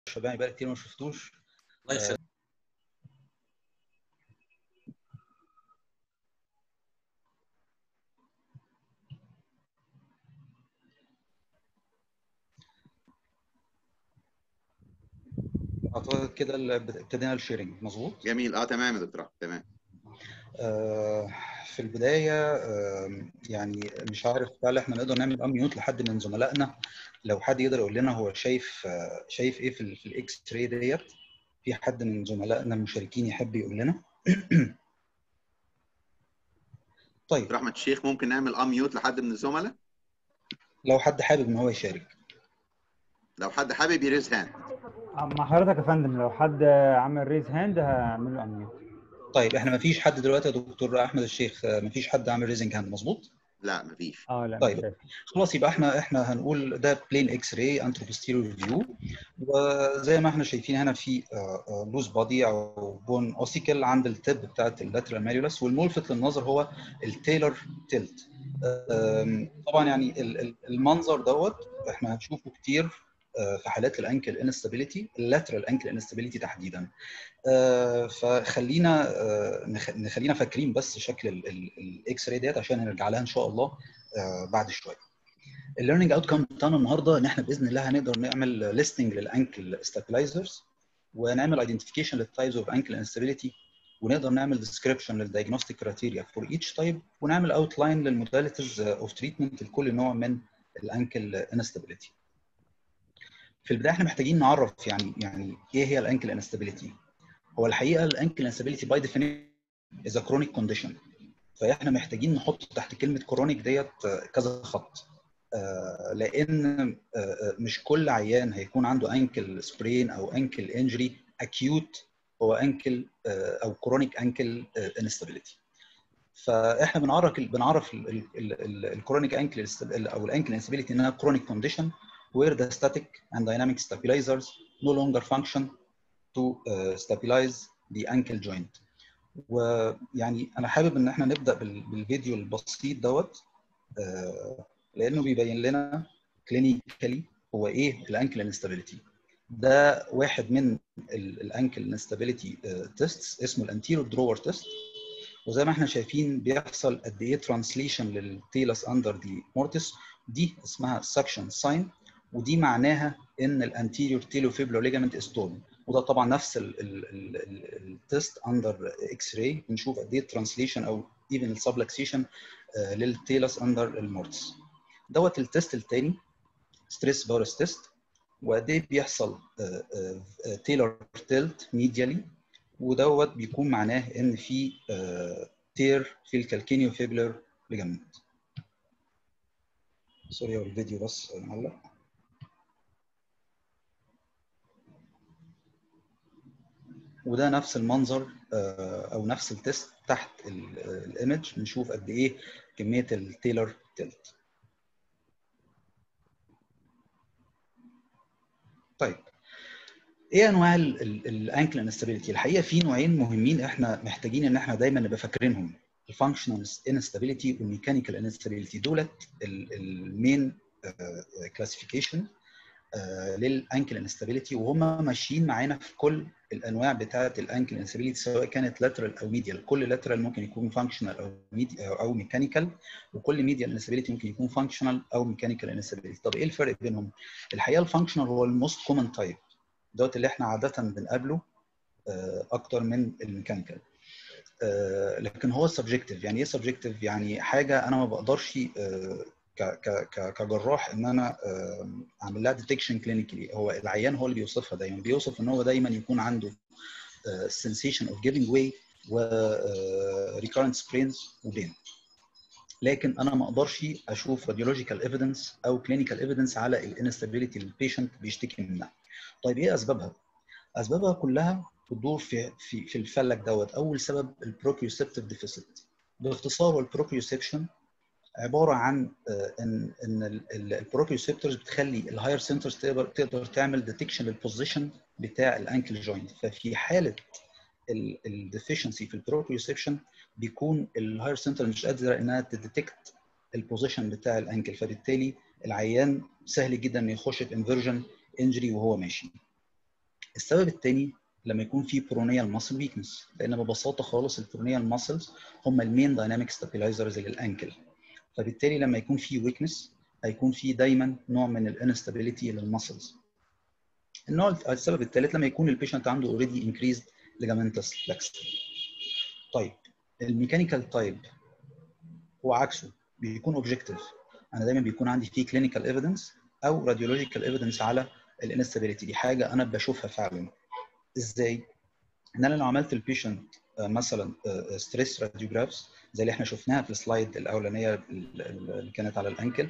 شباب بقى كتير ما شفتوش الله يخليك اعتقد كده ال- ابتدينا الشيرنج مظبوط جميل اه تمام يا دكتور أحمد، تمام آه، في البدايه آه، يعني مش عارف هل احنا نقدر نعمل اميوت لحد من زملائنا لو حد يقدر يقول لنا هو شايف آه، شايف ايه في ال- في الاكس راي ديت في حد من زملائنا المشاركين يحب يقول لنا طيب دكتور احمد الشيخ ممكن نعمل اميوت لحد من الزملاء لو حد حابب ان هو يشارك لو حد حابب يريز هاند مع حضرتك يا فندم لو حد عمل ريز هاند هعمل له انميوت طيب احنا ما فيش حد دلوقتي يا دكتور احمد الشيخ ما فيش حد عامل ريزنج هاند مظبوط لا مفيش اه لا طيب. مش شايف خلاص يبقى احنا احنا هنقول ده بلين اكس راي انتروبوستيريور فيو وزي ما احنا شايفين هنا في لوز بادي او بون اوسيكل عند التب بتاعت اللاترال ماليولس والملفت للنظر هو التيلر تيلت طبعا يعني ال- ال- المنظر دوت احنا هنشوفه كتير آه، في حالات الانكل انستابيليتي اللاترال انكل انستابيليتي تحديدا آه، فخلينا آه، نخ- نخلينا فاكرين بس شكل الاكس راي ديت عشان نرجع لها ان شاء الله آه، بعد شويه الليرنينج اوت كام بتاعنا النهارده ان احنا باذن الله هنقدر نعمل ليستنج للانكل ستابلايزرز ونعمل ايدنتيفيكيشن للتايبز اوف انكل انستابيليتي ونقدر نعمل ديسكريبشن للدايجنوستيك كرايتيريا فور ايتش تايب ونعمل اوتلاين للموداليتيز اوف تريتمنت لكل نوع من الانكل انستابيليتي في البدايه احنا محتاجين نعرف يعني يعني ايه هي الانكل انستابيليتي هو الحقيقه الانكل انستابيليتي باي ديفينيشن از ا كرونيك كونديشن فاحنا محتاجين نحط تحت كلمه كرونيك ديت آه، كذا خط آه، لان آه، آه، مش كل عيان هيكون عنده انكل سبرين او انكل انجري اكيوت هو انكل او كرونيك انكل انستابيليتي فاحنا بنعرف بنعرف الكرونيك انكل او الانكل انستابيليتي انها كرونيك كونديشن where the static and dynamic stabilizers no longer function to uh, stabilize the ankle joint. ويعني انا حابب ان احنا نبدا بال- بالفيديو البسيط دوت آه، لانه بيبين لنا كلينيكالي هو ايه الانكل انستابيليتي. ده واحد من الانكل انستابيليتي تيست اسمه الانتيرو درور تيست وزي ما احنا شايفين بيحصل قد ايه ترانسليشن للتيلس اندر دي مورتس دي اسمها سكشن ساين ودي معناها ان الانتيريور تيلوفيبلو ليجامنت از تورن وده طبعا نفس التيست اندر اكس راي بنشوف قد ايه الترانسليشن او ايفن السبلكسيشن للتيلس اندر المورتس دوت التيست الثاني ستريس فيروس تيست وقد ايه بيحصل تيلر تيلت ميديالي ودوت بيكون معناه ان في تير في الكالكينيو فيبلر ليجامنت سوري هو الفيديو بس معلق وده نفس المنظر آه، او نفس التست تحت الايمج بنشوف قد ايه كميه التيلر تيلت طيب ايه انواع الانكل انستابيليتي الحقيقه في نوعين مهمين احنا محتاجين ان احنا دايما نبقى فاكرينهم الفانكشنال انستابيليتي والميكانيكال انستابيليتي دولت المين كلاسيفيكيشن للانكل انستابيليتي وهم ماشيين معانا في كل الانواع بتاعه الانكل انستابيليتي سواء كانت لاترال او ميديال كل لاترال ممكن يكون فانكشنال او ميدي او ميكانيكال وكل ميديال انستابيليتي ممكن يكون فانكشنال او ميكانيكال انستابيليتي طب ايه الفرق بينهم الحقيقه الفانكشنال هو الموست كومن تايب دوت اللي احنا عاده بنقابله آه، اكتر من الميكانيكال آه، لكن هو سبجكتيف يعني ايه سبجكتيف يعني حاجه انا ما بقدرش آه، ك ك ك كجراح ان انا آه، اعمل لها ديتكشن كلينيكالي هو العيان هو اللي بيوصفها دايما بيوصف ان هو دايما يكون عنده sensation of giving way و آه، recurrent sprains وبين لكن انا ما اقدرش اشوف radiological evidence او clinical evidence على الانستابيليتي اللي البيشنت بيشتكي منها طيب ايه اسبابها اسبابها كلها بتدور في في في الفلك دوت اول سبب البروكيوسبتيف ديفيسيت باختصار البروكيوسبشن عباره عن آه، ان ان البروكيوسبتورز بتخلي الهاير سنترز تقدر تقدر تعمل ديتكشن للبوزيشن بتاع الانكل جوينت ففي حاله الديفيشنسي في البروكيوسبشن بيكون الهاير سنتر مش قادره انها تديتكت البوزيشن بتاع الانكل فبالتالي العيان سهل جدا انه يخش في انفيرجن انجري وهو ماشي السبب الثاني لما يكون في برونيال ماسل ويكنس لان ببساطه خالص البرونيال ماسلز هم المين دايناميك ستابيلايزرز للانكل فبالتالي لما يكون في ويكنس هيكون في دايما نوع من الانستابيليتي للماسلز النوع السبب الثالث لما يكون البيشنت عنده اوريدي انكريزد ليجامنتس فلكس طيب الميكانيكال تايب هو عكسه بيكون اوبجكتيف انا دايما بيكون عندي فيه كلينيكال ايفيدنس او راديولوجيكال ايفيدنس على الانستابيليتي دي حاجه انا بشوفها فعلا ازاي ان انا لو عملت البيشنت مثلا ستريس راديوجرافز زي اللي احنا شفناها في السلايد الاولانيه اللي كانت على الانكل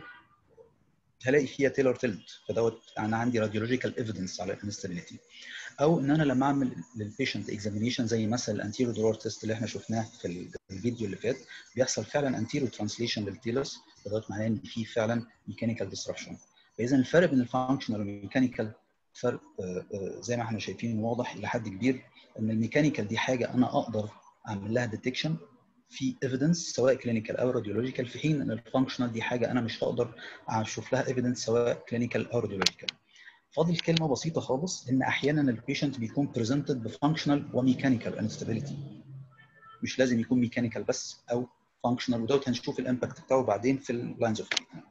هلاقي فيها تيلر تلت فدوت انا عندي راديولوجيكال ايفيدنس على الانستابيليتي او ان انا لما اعمل للبيشنت اكزامينيشن زي مثلا الانتيرو درور تيست اللي احنا شفناه في الفيديو اللي فات بيحصل فعلا انتيرو ترانسليشن للتيلس فدوت معناه ان في فعلا ميكانيكال ديسربشن فاذا الفرق بين الفانكشنال والميكانيكال فرق زي ما احنا شايفين واضح الى حد كبير ان الميكانيكال دي حاجه انا اقدر اعمل لها ديتكشن في ايفيدنس سواء كلينيكال او راديولوجيكال في حين ان الفانكشنال دي حاجه انا مش هقدر اشوف لها ايفيدنس سواء كلينيكال او راديولوجيكال فاضل كلمه بسيطه خالص ان احيانا البيشنت بيكون بريزنتد بفانكشنال وميكانيكال انستابيليتي مش لازم يكون ميكانيكال بس او فانكشنال ودوت هنشوف الامباكت بتاعه بعدين في اللاينز اوف تريتمنت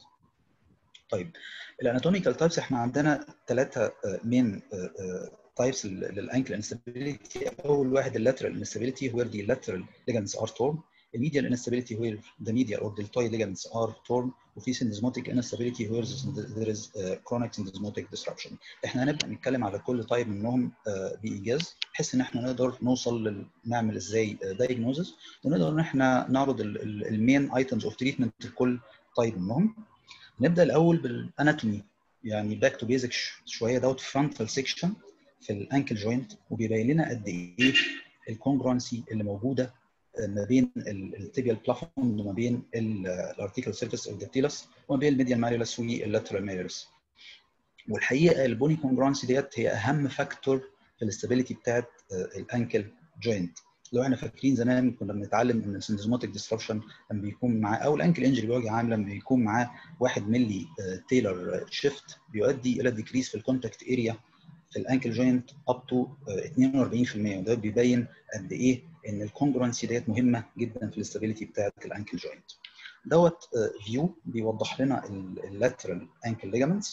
طيب الاناتوميكال تايبس احنا عندنا ثلاثه مين تايبس للانكل انستابيليتي اول واحد اللاترال انستابيليتي وير دي lateral ligaments are torn الميديال انستابيليتي where the medial or deltoid ligaments are torn وفي syndesmotic instability where there is uh, chronic syndesmotic disruption احنا هنبدا نتكلم على كل تايب منهم uh, بايجاز بحيث ان احنا نقدر نوصل لل... نعمل ازاي دايجنوزس ونقدر ان احنا نعرض المين ايتمز اوف تريتمنت لكل تايب منهم نبدا الاول بالاناتومي يعني باك تو بيزك شويه دوت فرونتال سيكشن في الانكل جوينت وبيبين لنا قد ايه الكونجرونسي اللي موجوده ما بين التيبيال بلافون وما بين الارتيكل سيرفيس او الدكتيلس وما بين الميديال ماليولس واللاترال ماليولس والحقيقه البوني كونجرونسي ديت هي اهم فاكتور في الاستابيليتي بتاعت الانكل جوينت لو احنا فاكرين زمان كنا بنتعلم ان السندزموتيك ديسربشن لما بيكون معاه او الانكل انجري بوجه عام لما بيكون معاه 1 ملي تيلر شيفت بيؤدي الى ديكريس في الكونتاكت اريا في الانكل جوينت اب تو 42% وده بيبين قد ايه ان الكونجرونسي ديت مهمه جدا في الاستابيليتي بتاعت الانكل جوينت دوت فيو بيوضح لنا اللاترال انكل ليجامنتس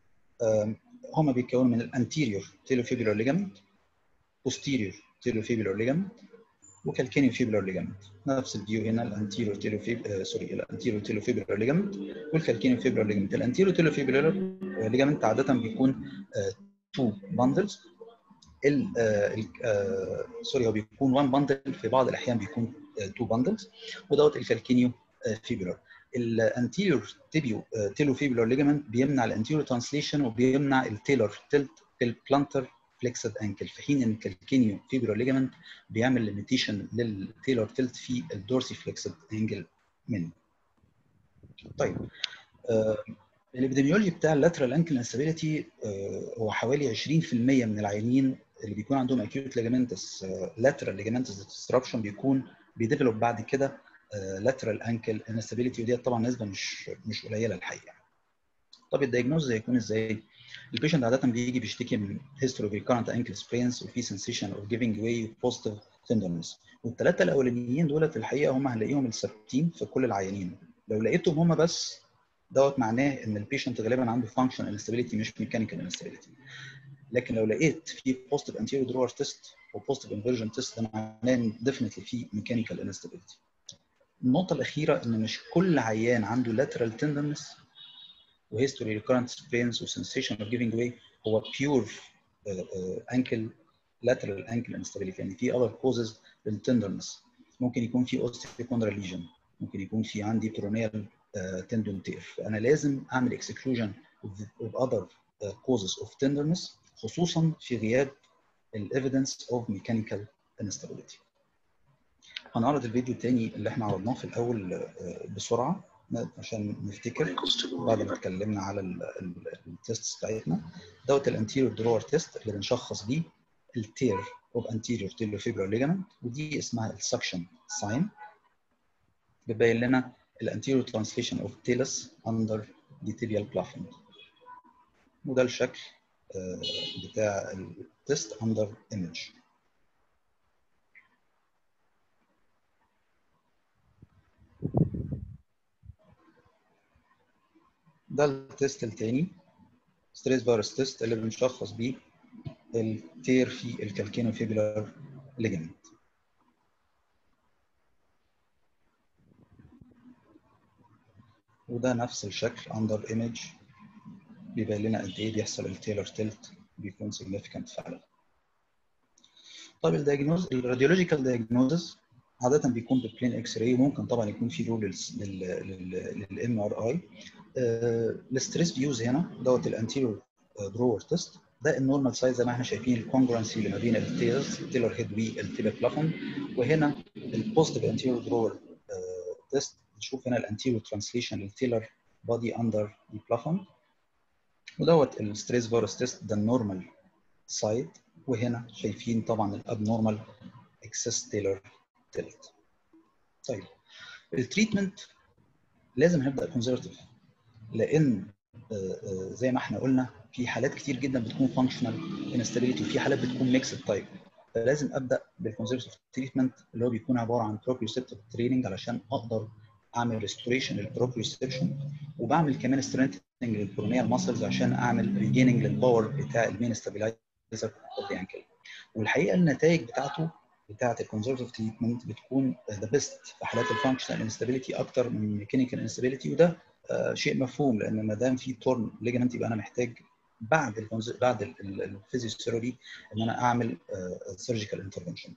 هما بيتكونوا من الانتيريور تيلوفيبولار ليجامنت posterior تيلوفيبولار ليجامنت وكالكينيو فيبولار ليجامنت نفس الفيو هنا الانتيريور تيلوفيب آه سوري الانتيريور تيلوفيبولار ليجامنت والكالكينيو فيبولار ليجامنت الانتيريور تيلوفيبولار ليجامنت عاده بيكون تو باندلز ال سوري هو بيكون 1 باندل في بعض الاحيان بيكون 2 باندلز ودوت الكالكينيو فيبولار الانتيريور تيبيو تيلو فيبولار ليجامنت بيمنع الانتيريور ترانسليشن وبيمنع التيلر تلت البلانتر فليكسد انكل في حين ان الكالكينيو فيبولار ليجامنت بيعمل ليميتيشن للتيلر تلت في الدورسي فليكسد انجل منه طيب آه الابيديميولوجي بتاع اللاترال انكل انستابيليتي هو حوالي 20% من العيانين اللي بيكون عندهم اكيوت ليجامنتس لاترال ليجامنتس ديستربشن بيكون بيديفلوب بعد كده لاترال انكل انستابيليتي ودي طبعا نسبه مش مش قليله الحقيقه. طب الدايجنوز هيكون ازاي؟ البيشنت عاده بيجي بيشتكي من هيستوري اوف ريكارنت انكل سبرينز وفي سنسيشن اوف جيفنج واي بوزيتيف تندرنس والثلاثه الاولانيين دولت الحقيقه هم هنلاقيهم الثابتين في كل العيانين لو لقيتهم هم بس دوت معناه ان البيشنت غالبا عنده فانكشن انستابيليتي مش ميكانيكال انستابيليتي لكن لو لقيت في بوزيتيف انتيريور درور تيست وبوزيتيف انفيرجن تيست ده معناه ان ديفنتلي في ميكانيكال انستابيليتي النقطه الاخيره ان مش كل عيان عنده لاترال تندرنس وهيستوري ريكورنت سبرينز وسنسيشن اوف جيفنج واي هو بيور انكل lateral ankle instability يعني في other causes للتندرنس ممكن يكون في osteochondral lesion ممكن يكون في عندي peroneal تندون تير انا لازم اعمل exclusion of other causes of tenderness خصوصا في غياب الايفيدنس اوف ميكانيكال انستابيليتي هنعرض الفيديو الثاني اللي احنا عرضناه في الاول بسرعه عشان نفتكر بعد ما اتكلمنا على التيست بتاعتنا دوت الانتيريور درور تيست اللي بنشخص بيه التير اوف انتيريور تيلوفيبرال ليجامنت ودي اسمها السكشن ساين بيبين لنا الانتيريور ترانسليشن اوف تيلس اندر دي تيبيال بلافند وده الشكل بتاع test under image ده التيست التاني ستريس فيروس تيست اللي بنشخص بيه التير في الكالكينو فيبولار ليجمنت وده نفس الشكل اندر ايمج بيبين لنا قد ايه بيحصل التيلر تيلت بيكون significant فعلا طيب الدياجنوز الراديولوجيكال دياجنوزز عادة بيكون بالبلين اكس راي وممكن طبعا يكون في رول للام ار اي الستريس فيوز هنا دوت الانتيريور درور تيست ده النورمال سايز زي ما احنا شايفين الكونجرنسي اللي ما بين التيلز التيلر هيد والتيلر بلافون وهنا البوزيتيف انتيريور درور تيست نشوف هنا الانتيريور ترانسليشن للتيلر بادي اندر البلافون ودوت الستريس فيروس تيست ده النورمال سايد وهنا شايفين طبعا الابنورمال اكسس تيلر تيلت طيب التريتمنت لازم نبدا كونزرفتيف لان زي ما احنا قلنا في حالات كتير جدا بتكون فانكشنال انستابيليتي وفي حالات بتكون ميكسد تايب فلازم ابدا بالكونزرفتيف تريتمنت اللي هو بيكون عباره عن بروبريوسبتيف تريننج علشان اقدر اعمل ريستوريشن للبروبريوسبشن وبعمل كمان سترينثنج للبرونيال ماسلز عشان اعمل ريجيننج للباور بتاع المين ستابيلايزر اوف ذا انكل والحقيقه النتائج بتاعته بتاعه الكونزرفتيف تريتمنت بتكون ذا بيست في حالات الفانكشنال انستابيليتي اكتر من الميكانيكال انستابيليتي وده آه شيء مفهوم لان ما دام في تورن ليجمنت يبقى انا محتاج بعد ال بعد الفيزيوثيرابي ان انا اعمل سيرجيكال انترفنشن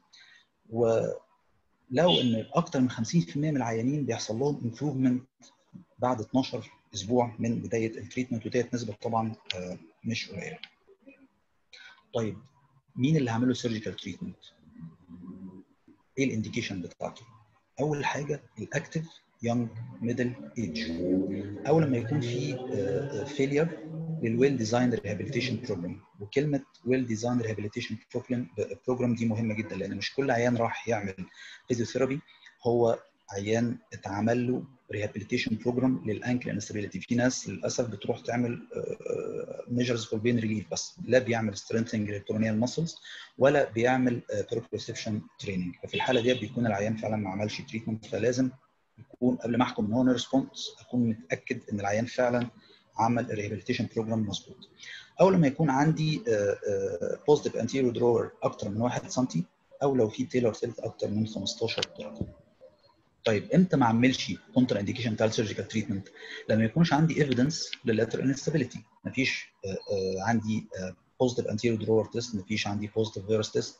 ولو ان اكتر من 50% من العيانين بيحصل لهم امبروفمنت بعد 12 اسبوع من بدايه التريتمنت وديت نسبه طبعا آه مش قليله. طيب مين اللي هعمله سيرجيكال تريتمنت؟ ايه الانديكيشن بتاعته؟ اول حاجه الاكتف يونج ميدل ايج او لما يكون في فيلير للويل ديزاين ريهابيليتيشن بروجرام وكلمه ويل ديزاين ريهابيليتيشن بروجرام دي مهمه جدا لان مش كل عيان راح يعمل فيزيوثيرابي هو عيان اتعمل له ريهابيليتيشن بروجرام للانكل انستابيليتي في ناس للاسف بتروح تعمل ميجرز فور بين ريليف بس لا بيعمل سترينثنج للبرونيال ماسلز ولا بيعمل بروبريسبشن تريننج ففي الحاله دي بيكون العيان فعلا ما عملش تريتمنت فلازم يكون قبل ما احكم ان هو ريسبونس اكون متاكد ان العيان فعلا عمل ريهابيليتيشن بروجرام مظبوط او لما يكون عندي بوزيتيف انتيريور درور اكتر من 1 سم او لو في تيلر سيلت اكتر من 15 درجه طيب امتى ما اعملش كونتر انديكيشن بتاع السيرجيكال تريتمنت لما يكونش عندي ايفيدنس لللاترال انستابيليتي مفيش عندي بوزيتيف انتيريور درور تيست مفيش عندي بوزيتيف فيروس تيست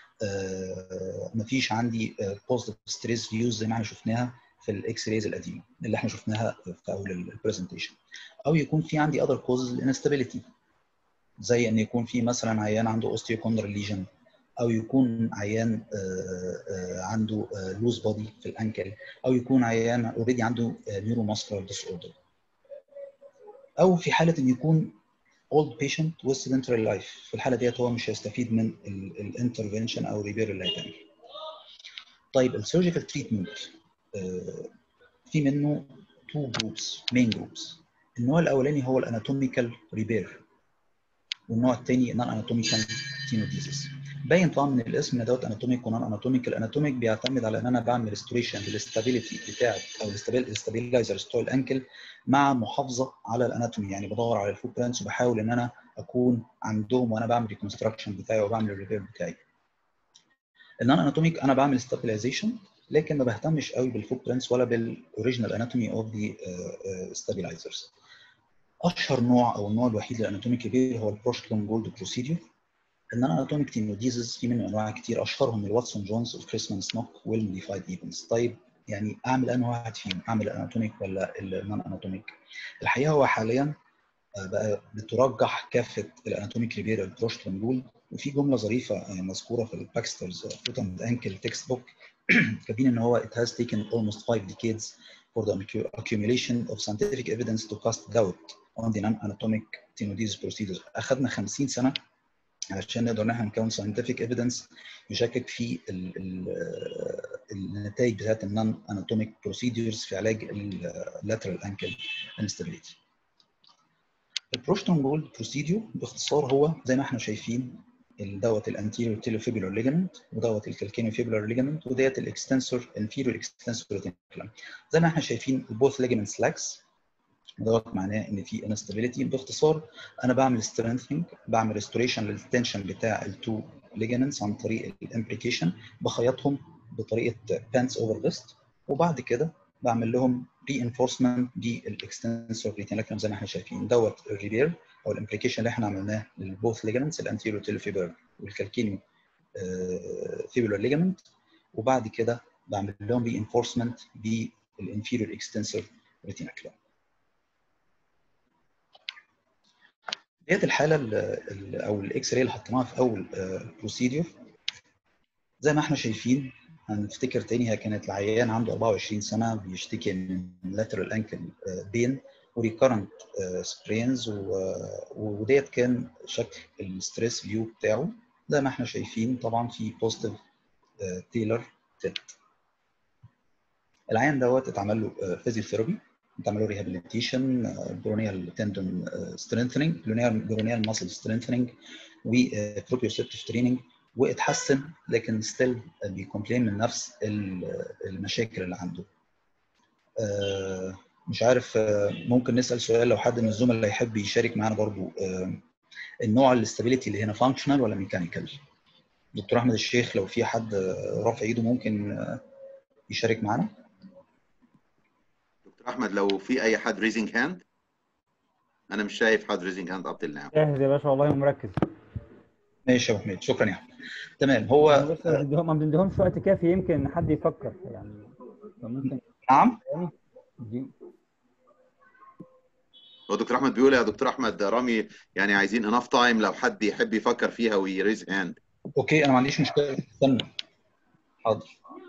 مفيش عندي بوزيتيف ستريس فيوز زي ما احنا شفناها في الاكس رايز القديمه اللي احنا شفناها في اول البرزنتيشن او يكون في عندي اذر كوزز للانستابيليتي زي ان يكون في مثلا عيان عنده اوستيوكوندرال ليجن او يكون عيان عنده لوز بودي في الانكل او يكون عيان اوريدي عنده نيورو ماسكولار ديس اوردر او في حاله ان يكون اولد بيشنت with sedentary life في الحاله ديت هو مش هيستفيد من الانترفنشن او ريبير اللي هيتعمل طيب السيرجيكال تريتمنت في منه تو جروبس مين جروبس النوع الاولاني هو الاناتوميكال ريبير والنوع الثاني نون اناتوميكال تينوديزيس باين طبعا من الاسم ان دوت اناتوميك ونون اناتوميك الاناتوميك بيعتمد على ان انا بعمل ريستوريشن للاستابيليتي بتاعت او الاستابيلايزر بتوع الانكل مع محافظه على الاناتومي يعني بدور على الفوت برانتس وبحاول ان انا اكون عندهم وانا بعمل ريكونستراكشن بتاعي وبعمل الريبير بتاعي النون اناتوميك انا بعمل ستابيلايزيشن لكن ما بهتمش قوي بالفوت برانتس ولا بالاوريجينال اناتومي اوف ذا ستابيلايزرز اشهر نوع او النوع الوحيد للاناتوميك ريبير هو البروشتلون جولد بروسيدور النون اناتوميك تينوديزز في منه انواع كتير اشهرهم الواتسون جونز والكريسمان سنوك والموديفايد ايفنز طيب يعني اعمل انهي واحد فيهم اعمل الاناتوميك ولا النون اناتوميك الحقيقه هو حاليا بقى بترجح كافه الاناتوميك ريبير البروشتلون جولد وفي جمله ظريفه مذكوره في الباكسترز فوت اند انكل تكست بوك كاتبين ان هو it has taken almost five decades for the accumulation of scientific evidence to cast doubt on the non-anatomic tenodesis procedures اخذنا 50 سنه علشان نقدر ان احنا نكون scientific evidence يشكك في ال ال النتائج بتاعت النون اناتوميك بروسيدورز في علاج اللاترال انكل انستابيليتي. البروشتون جولد بروسيدور باختصار هو زي ما احنا شايفين دوت الانتيريور تيلوفيبولار ليجمنت ودوت الكالكينيو فيبولار ليجمنت وديت الاكستنسور انفيريور اكستنسور ريتينكولم زي ما احنا شايفين البوث ليجمنتس لاكس دوت معناه ان في انستابيليتي باختصار انا بعمل سترينثنج بعمل ريستوريشن للتنشن بتاع التو ليجمنتس عن طريق الامبليكيشن بخيطهم بطريقه بانس اوفر فيست وبعد كده بعمل لهم ري انفورسمنت بالاكستنسور ريتينكولم زي ما احنا شايفين دوت الريبير او الامبليكيشن اللي احنا عملناه للبوث ليجمنتس الانتيريور تيلوفيبر والكالكينيو فيبولار ليجمنت وبعد كده بعمل لهم ري انفورسمنت بالانفيريور اكستنسور ريتينكولم ديت الحاله ال ال او الاكس راي اللي حطيناها في اول بروسيدور زي ما احنا شايفين هنفتكر تاني هي كانت العيان عنده 24 سنه بيشتكي من lateral ankle بين وريكرنت سبرينز وديت كان شكل الستريس فيو بتاعه زي ما احنا شايفين طبعا في بوزيتيف تيلر تيلت العيان دوت اتعمل له فيزيوثيرابي اتعمل له ريهابيليتيشن برونيال تندون سترينثنينج برونيال ماسل سترينثنينج وبروبيوسيبتيف تريننج واتحسن لكن ستيل بيكومبلين من نفس المشاكل اللي عنده مش عارف ممكن نسال سؤال لو حد من الزملاء يحب يشارك معانا برضو النوع الاستابيليتي اللي هنا فانكشنال ولا ميكانيكال دكتور احمد الشيخ لو في حد رافع ايده ممكن يشارك معانا دكتور احمد لو في اي حد ريزنج هاند انا مش شايف حد ريزنج هاند اب ناو جاهز يا باشا والله مركز ماشي يا ابو حميد شكرا يا احمد تمام هو بس ما بنديهمش وقت كافي يمكن حد يفكر يعني فممكن نعم دي هو دكتور احمد بيقول يا دكتور احمد رامي يعني عايزين اناف تايم لو حد يحب يفكر فيها ويريز هاند اوكي انا ما عنديش مشكله استنى حاضر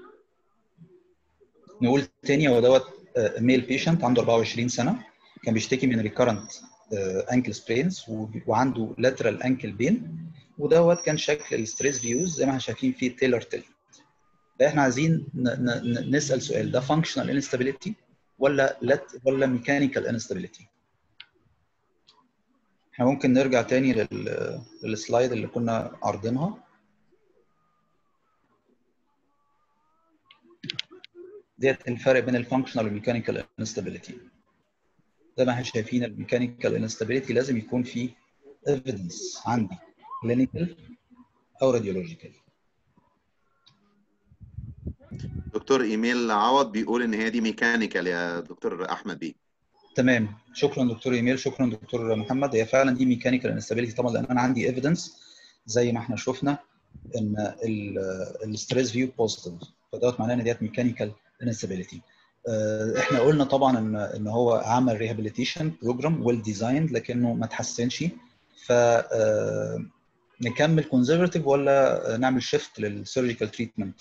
نقول تاني هو دوت ميل بيشنت عنده 24 سنه كان بيشتكي من ريكارنت انكل سبرينز وعنده لاترال انكل بين ودوت كان شكل الستريس فيوز زي ما احنا شايفين فيه تيلر تيل احنا عايزين نسال سؤال ده فانكشنال انستابيليتي ولا لت ولا ميكانيكال انستابيليتي احنا ممكن نرجع تاني لل... للسلايد اللي كنا عارضينها ديت الفرق بين الفانكشنال والميكانيكال انستابيليتي زي ما احنا شايفين الميكانيكال انستابيليتي لازم يكون فيه ايفيدنس عندي كلينيكال او راديولوجيكال دكتور ايميل عوض بيقول ان هي دي ميكانيكال يا دكتور احمد بيه تمام شكرا دكتور ايميل شكرا دكتور محمد هي فعلا دي ميكانيكال انستابيليتي طبعا لان انا عندي ايفيدنس زي ما احنا شفنا ان الستريس فيو بوزيتيف فدوت معناه ان ديت ميكانيكال انستابيليتي احنا قلنا طبعا ان ان هو عمل ريهابيليتيشن بروجرام ويل ديزايند لكنه ما تحسنش ف نكمل كونزرفتيف ولا نعمل شيفت للسيرجيكال تريتمنت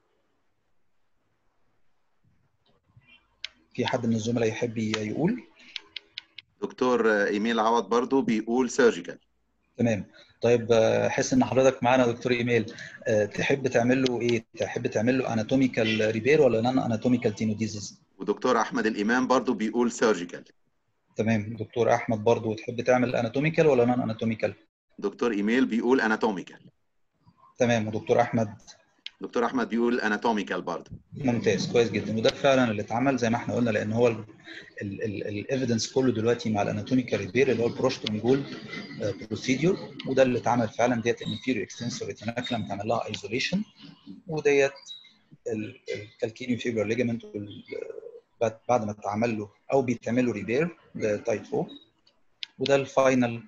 في حد من الزملاء يحب يقول دكتور ايميل عوض برضو بيقول سيرجيكال تمام طيب احس ان حضرتك معانا دكتور ايميل تحب تعمل له ايه تحب تعمل له اناتوميكال ريبير ولا نان اناتوميكال تينوديزيز ودكتور احمد الامام برضو بيقول سيرجيكال تمام دكتور احمد برضو تحب تعمل اناتوميكال ولا نان اناتوميكال دكتور ايميل بيقول اناتوميكال تمام ودكتور احمد دكتور احمد بيقول اناتوميكال برضه ممتاز كويس جدا وده فعلا اللي اتعمل زي ما احنا قلنا لان هو الايفيدنس كله دلوقتي مع الاناتوميكال ريبير اللي هو البروشتون جول بروسيديور وده اللي اتعمل فعلا ديت الانفيريور اكستنسور ريتيناكلم اتعمل لها ايزوليشن وديت الكالكينيو فيبر ليجمنت بعد ما اتعمل له او بيتعمل له ريبير ده تايب 4 وده الفاينل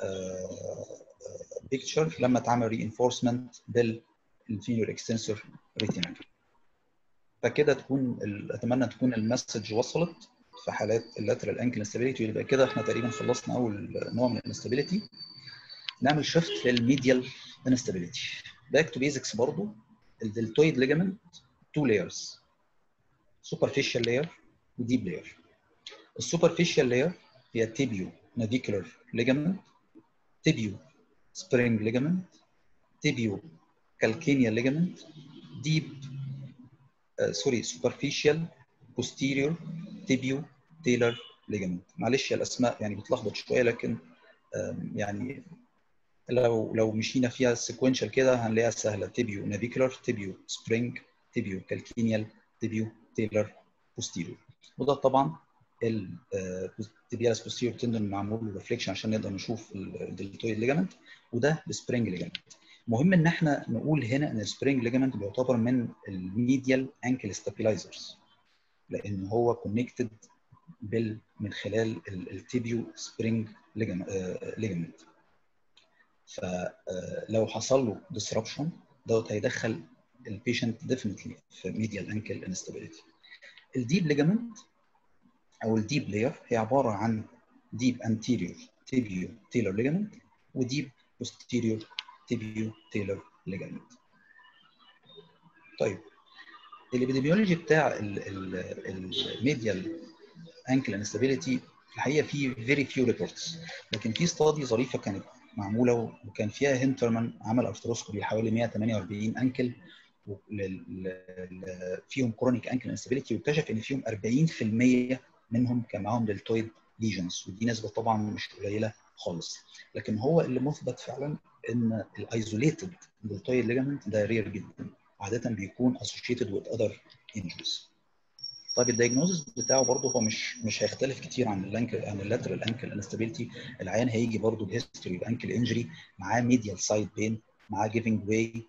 بيكتشر لما اتعمل ري انفورسمنت بال inferior extensor retina فكده تكون اتمنى تكون المسج وصلت في حالات اللاترال انكل انستابيليتي ويبقى كده احنا تقريبا خلصنا اول نوع من الانستابيليتي نعمل شيفت للميديال انستابيليتي باك تو بيزكس برضه الدلتويد ليجمنت تو لايرز superficial layer وديب لاير السوبرفيشال لاير هي تيبيو نافيكولار ليجمنت تيبيو سبرينج ليجمنت تيبيو calcaneal ligament deep uh, sorry superficial posterior tibio talar ligament معلش الاسماء يعني بتلخبط شويه لكن يعني لو لو مشينا فيها سيكونشال كده هنلاقيها سهله تيبيو نافيكولار تيبيو سبرينج تيبيو كالكينيال تيبيو تيلر بوستيريور وده طبعا التبيالس بوستيريور تندون معمول له ريفليكشن عشان نقدر نشوف الدلتويد ليجامنت وده السبرينج ليجامنت مهم ان احنا نقول هنا ان السبرينج ليجامنت بيعتبر من الميديال انكل ستابيلايزرز لان هو كونكتد بال من خلال التيبيو سبرينج ليجامنت فلو حصل له disruption دوت هيدخل البيشنت ديفنتلي في ميديال انكل انستابيليتي الديب ليجامنت او الديب لاير هي عباره عن ديب انتيريور تيبيو تيلر ليجامنت وديب posterior تيبيو تيلر ليجامنت طيب الابيديميولوجي بتاع الميديال انكل انستابيليتي في الحقيقه في فيري فيو ريبورتس لكن في ستادي ظريفه كانت معموله وكان فيها هنترمان عمل ارثروسكوبي لحوالي 148 انكل فيهم كرونيك انكل انستابيليتي واكتشف ان فيهم 40% منهم كان معاهم دلتويد ليجنز ودي نسبه طبعا مش قليله خالص لكن هو اللي مثبت فعلا ان الايزوليتد دلتويد ليجامنت ده رير جدا عاده بيكون associated with other injuries طيب الدايجنوزس بتاعه برضه هو مش مش هيختلف كتير عن الانكل عن اللاترال انكل انستابيلتي العيان هيجي برضه بهيستوري بانكل انجري معاه ميديال سايد بين معاه جيفنج واي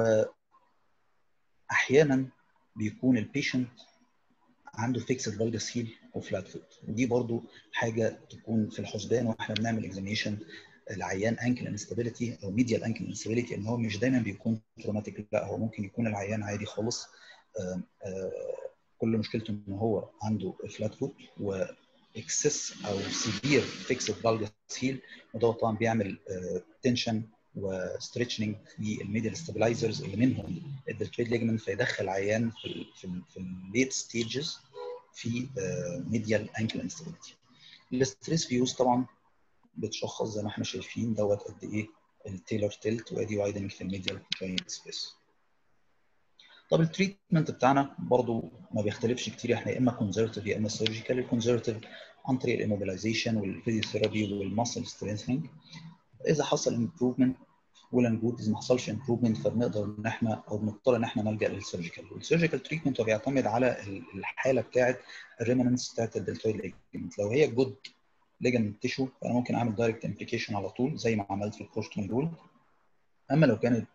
واحيانا بيكون البيشنت عنده فيكسد فالجس هيل وفلات فوت ودي برضو حاجه تكون في الحسبان واحنا بنعمل اكزامينشن العيان انكل انستابيليتي او ميديال انكل انستابيليتي ان هو مش دايما بيكون تروماتيك لا هو ممكن يكون العيان عادي خالص آآ آآ كل مشكلته ان هو عنده فلات فوت واكسس او سيفير فيكسد فالجس هيل وده طبعا بيعمل تنشن وستريتشنج في الميديال ستابلايزرز اللي منهم الدلتويد ليجمنت فيدخل عيان في ال في, ال في الليت ستيجز في ميديال انكل انستابيليتي الستريس فيوز طبعا بتشخص زي ما احنا شايفين دوت قد ايه التيلر تيلت وادي وايدنج في الميديال جوينت سبيس طب التريتمنت بتاعنا برضو ما بيختلفش كتير احنا يا اما كونزرفتيف يا اما سيرجيكال الكونزرفتيف عن طريق الاموبيلايزيشن والفيزيوثيرابي والماسل سترينثنج اذا حصل امبروفمنت ويل اند جود اذا ما حصلش امبروفمنت فبنقدر ان احنا او بنضطر ان احنا نلجا للسيرجيكال والسيرجيكال تريتمنت هو بيعتمد على الحاله بتاعه الريمننس بتاعه الدلتويد ليجمنت لو هي جود ليجمنت تيشو فانا ممكن اعمل دايركت امبليكيشن على طول زي ما عملت في الكورتون رول اما لو كانت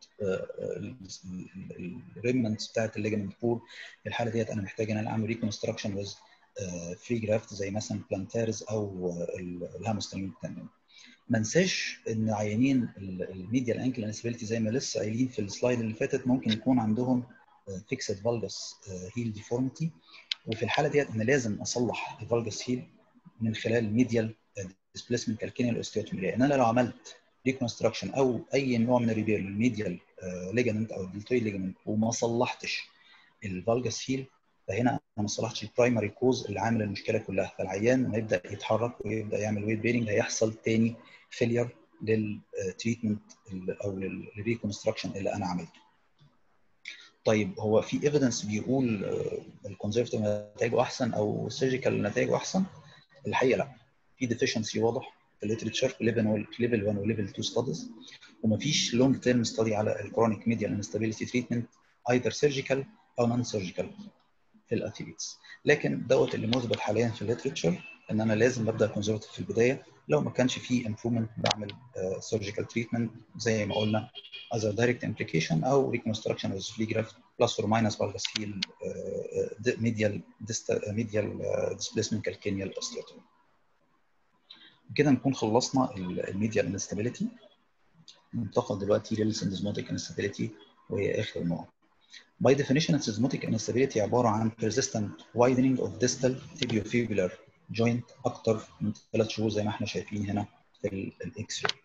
الريمننس بتاعه الليجمنت بور الحاله ديت انا محتاج ان انا اعمل ريكونستراكشن ويز فري جرافت زي مثلا بلانتارز او الهامسترنج تندون ما ننساش ان عيانين الميديال انكل انسبيلتي زي ما لسه قايلين في السلايد اللي فاتت ممكن يكون عندهم فيكسد فالجس هيل ديفورميتي وفي الحاله ديت انا لازم اصلح الفالجس هيل من خلال ميديال ديسبيسمنت كالكينيال اوستيوتومي لان انا لو عملت ريكونستراكشن او اي نوع من الريبير للميديال ليجمنت او الدلتويد ليجمنت وما صلحتش الفالجس هيل فهنا انا ما صلحتش البرايمري كوز اللي عامل المشكله كلها فالعيان لما يبدا يتحرك ويبدا يعمل ويت بيرنج هيحصل تاني فيلير للتريتمنت او للريكونستراكشن اللي انا عملته. طيب هو في ايفيدنس بيقول الكونزرفتيف نتائجه احسن او السيرجيكال نتائجه احسن؟ الحقيقه لا. في ديفيشنسي واضح في الليترشر في ليفل في ليفل 1 وليفل 2 ستاديز ومفيش لونج تيرم ستادي على الكرونيك ميديال انستابيليتي تريتمنت ايذر سيرجيكال او نون سيرجيكال في الاثليتس لكن دوت اللي مثبت حاليا في الليترشر ان انا لازم ابدا كونزرفتيف في البدايه لو ما كانش فيه امبروفمنت بعمل سيرجيكال تريتمنت زي ما قلنا از دايركت امبليكيشن او ريكونستراكشن از فلي جرافت بلس اور ماينس فالجس هيل ميديال ميديال ديسبيسمنت كالكينيال اوستيوتومي كده نكون خلصنا الميديال انستابيليتي ننتقل دلوقتي للسندزموتيك انستابيليتي وهي اخر نوع By definition, seismic instability عبارة عن persistent widening of distal tibiofibular joint أكتر من ثلاث شهور زي ما احنا شايفين هنا في الإكس راي.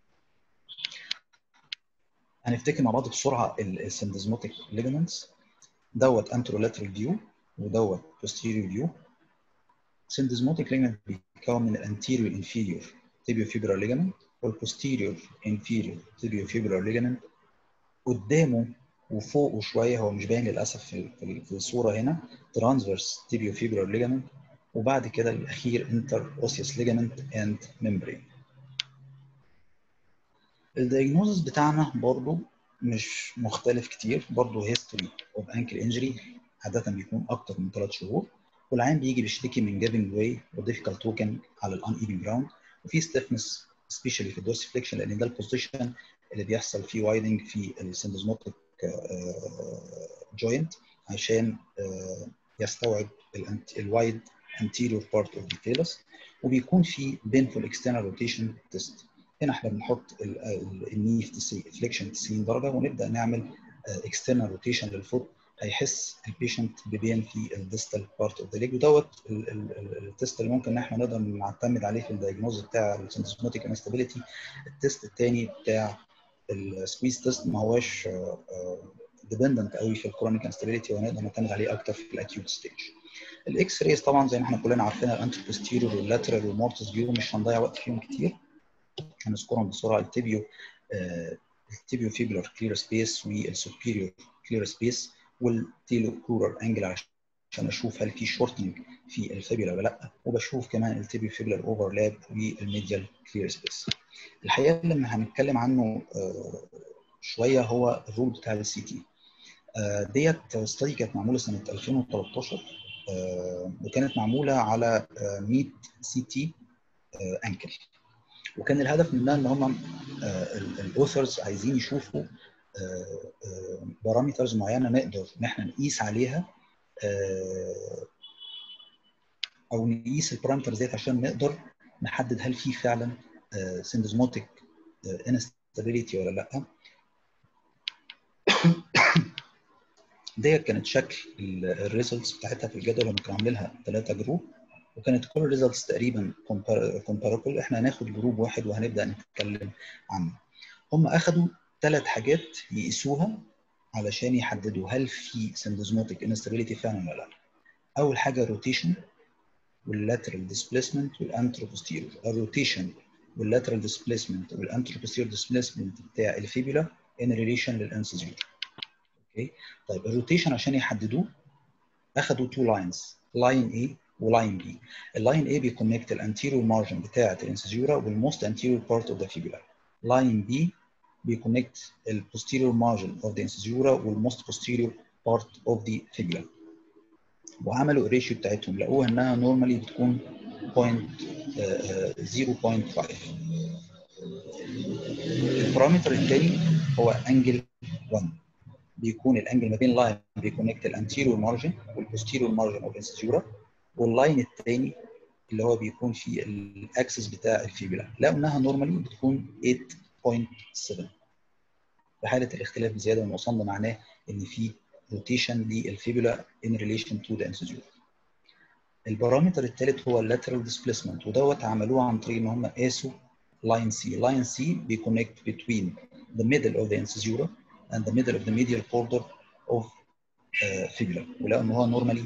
هنفتكر مع بعض بسرعة السندزموتيك ligaments دوت anterolateral view ودوت posterior view. Syndesmotic ligament بيتكون من الانتيريور inferior tibiofibular ligament والposterior inferior tibiofibular ligament قدامه وفوقه شويه هو مش باين للاسف في في الصوره هنا ترانسفيرس تيبيو فيبرال ليجامنت وبعد كده الاخير انتر اوسيوس ليجامنت اند ممبرين الدايجنوزس بتاعنا برضو مش مختلف كتير برضو هيستوري اوف انكل انجري عاده بيكون اكتر من ثلاث شهور والعين بيجي بيشتكي من جيفنج واي وديفيكالت ووكينج على الان ايفن جراوند وفي ستيفنس سبيشالي في الدورس فليكشن لان ده البوزيشن اللي بيحصل فيه وايدنج في السندزموتيك جوينت عشان يستوعب الوايد anterior part of the talus وبيكون في painful external rotation test هنا احنا بنحط الني في فليكشن 90 درجه ونبدا نعمل external rotation للفوت هيحس البيشنت ببين في الديستال بارت اوف ذا ليج ودوت التست اللي ممكن ان احنا نقدر نعتمد عليه في الدايجنوز بتاع السنسموتيك انستابيليتي التست الثاني بتاع السكويز تيست ما هواش ديبندنت قوي في الكرونيك انستابيليتي ونقدر نعتمد عليه اكتر في الاكيوت ستيج الاكس رايز طبعا زي ما احنا كلنا عارفين الانتر بوستيريور واللاترال والمورتس فيو مش هنضيع وقت فيهم كتير هنذكرهم بسرعه التيبيو التيبيو فيبولار كلير سبيس والسوبيريور كلير سبيس والتيلو كرورال انجل عشان اشوف هل في شورتنج في الفيبولا ولا لا وبشوف كمان التيبيو فيبولار اوفرلاب والميديال كلير سبيس الحقيقه لما هنتكلم عنه شويه هو الرول بتاع السي تي ديت ستادي كانت معموله سنه 2013 وكانت معموله على 100 سي تي انكل وكان الهدف منها ان هم الاوثرز عايزين يشوفوا بارامترز معينه نقدر ان احنا نقيس عليها او نقيس البارامترز ديت عشان نقدر نحدد هل في فعلا سندزموتيك انستابيليتي ولا لا ديت كانت شكل الريزلتس بتاعتها في الجدول اللي كانوا عاملينها ثلاثه جروب وكانت كل الريزلتس تقريبا كومبارابل احنا هناخد جروب واحد وهنبدا نتكلم عنه هم اخذوا ثلاث حاجات يقيسوها علشان يحددوا هل في سندزموتيك انستابيليتي فعلا ولا لا اول حاجه الروتيشن واللاترال ديسبيسمنت والانتروبوستيريور الروتيشن واللاترال ديسبيسمنت والانتروبوستيريور ديسبيسمنت بتاع الفيبولا ان ريليشن للانسيزيور اوكي طيب الروتيشن عشان يحددوه اخذوا تو لاينز لاين A ولاين B اللاين A بيكونكت الانتيريور مارجن بتاعه الانسيزيورا والموست انتيريور بارت اوف ذا فيبولا لاين B بيكونكت البوستيريور مارجن اوف ذا انسيزيورا والموست posterior بارت اوف ذا فيبولا وعملوا الريشيو بتاعتهم لقوها انها نورمالي بتكون 0.5 البارامتر الثاني هو انجل 1 بيكون الانجل ما بين لاين بيكونكت الانتيريور مارجن والبوستيريور مارجن اوف انسيزيورا واللاين الثاني اللي هو بيكون في الاكسس بتاع الفيبولا لقوا انها نورمالي بتكون 8.7 في حاله الاختلاف بزياده من وصلنا معناه ان في روتيشن للفيبولا in relation to the incisor. البارامتر الثالث هو lateral displacement ودوت عملوه عن طريق ان هم قاسوا line C. line C بيكونكت between the middle of the incisura and the middle of the medial border of uh, fibula ولقوا ان هو normally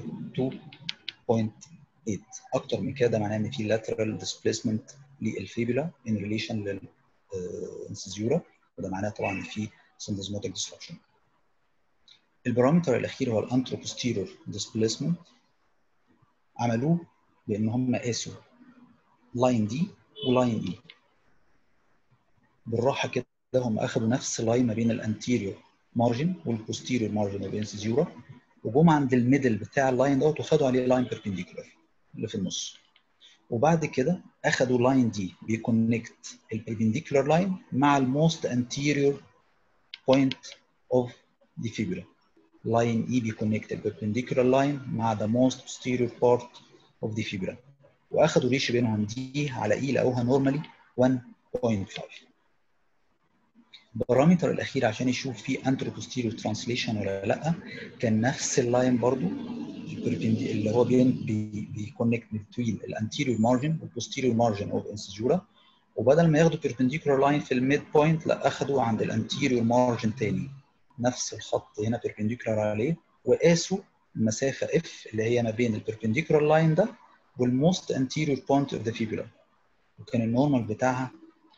2.8 اكتر من كده معناه ان في lateral displacement للفيبولا in relation للانسيزيورا وده معناه طبعا ان في syndesmotic disruption. البارامتر الاخير هو الانتروبوستيرور ديسبيسمنت عملوه بان هم قاسوا لاين دي ولاين اي بالراحه كده هم اخذوا نفس اللاين ما بين الانتيريور مارجن والبوستيريور مارجن اوف انسيزيورا وجم عند الميدل بتاع اللاين دوت وخدوا عليه لاين بيربنديكولار اللي في النص وبعد كده اخذوا لاين دي بيكونكت البيربنديكولار لاين مع الموست انتيريور بوينت اوف the fibula line E بيكونكت perpendicular line مع the most posterior part of the fibula واخدوا ريش بينهم دي على E لقوها نورمالي 1.5 البارامتر الاخير عشان يشوف في انترو posterior translation ولا لا كان نفس اللاين برضو اللي هو بين بيكونكت between الانتيريور مارجن والبوستيريور مارجن اوف انسجورا وبدل ما ياخدوا perpendicular line في الميد بوينت لا اخدوا عند الانتيريور مارجن تاني نفس الخط هنا بيربنديكولار عليه وقاسوا المسافه اف اللي هي ما بين البيربنديكولار لاين ده والموست انتيريور بوينت اوف ذا فيبولا وكان النورمال بتاعها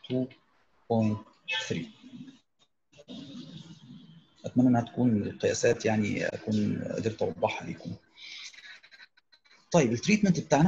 2.3 اتمنى انها تكون القياسات يعني اكون قدرت اوضحها لكم طيب التريتمنت بتاعنا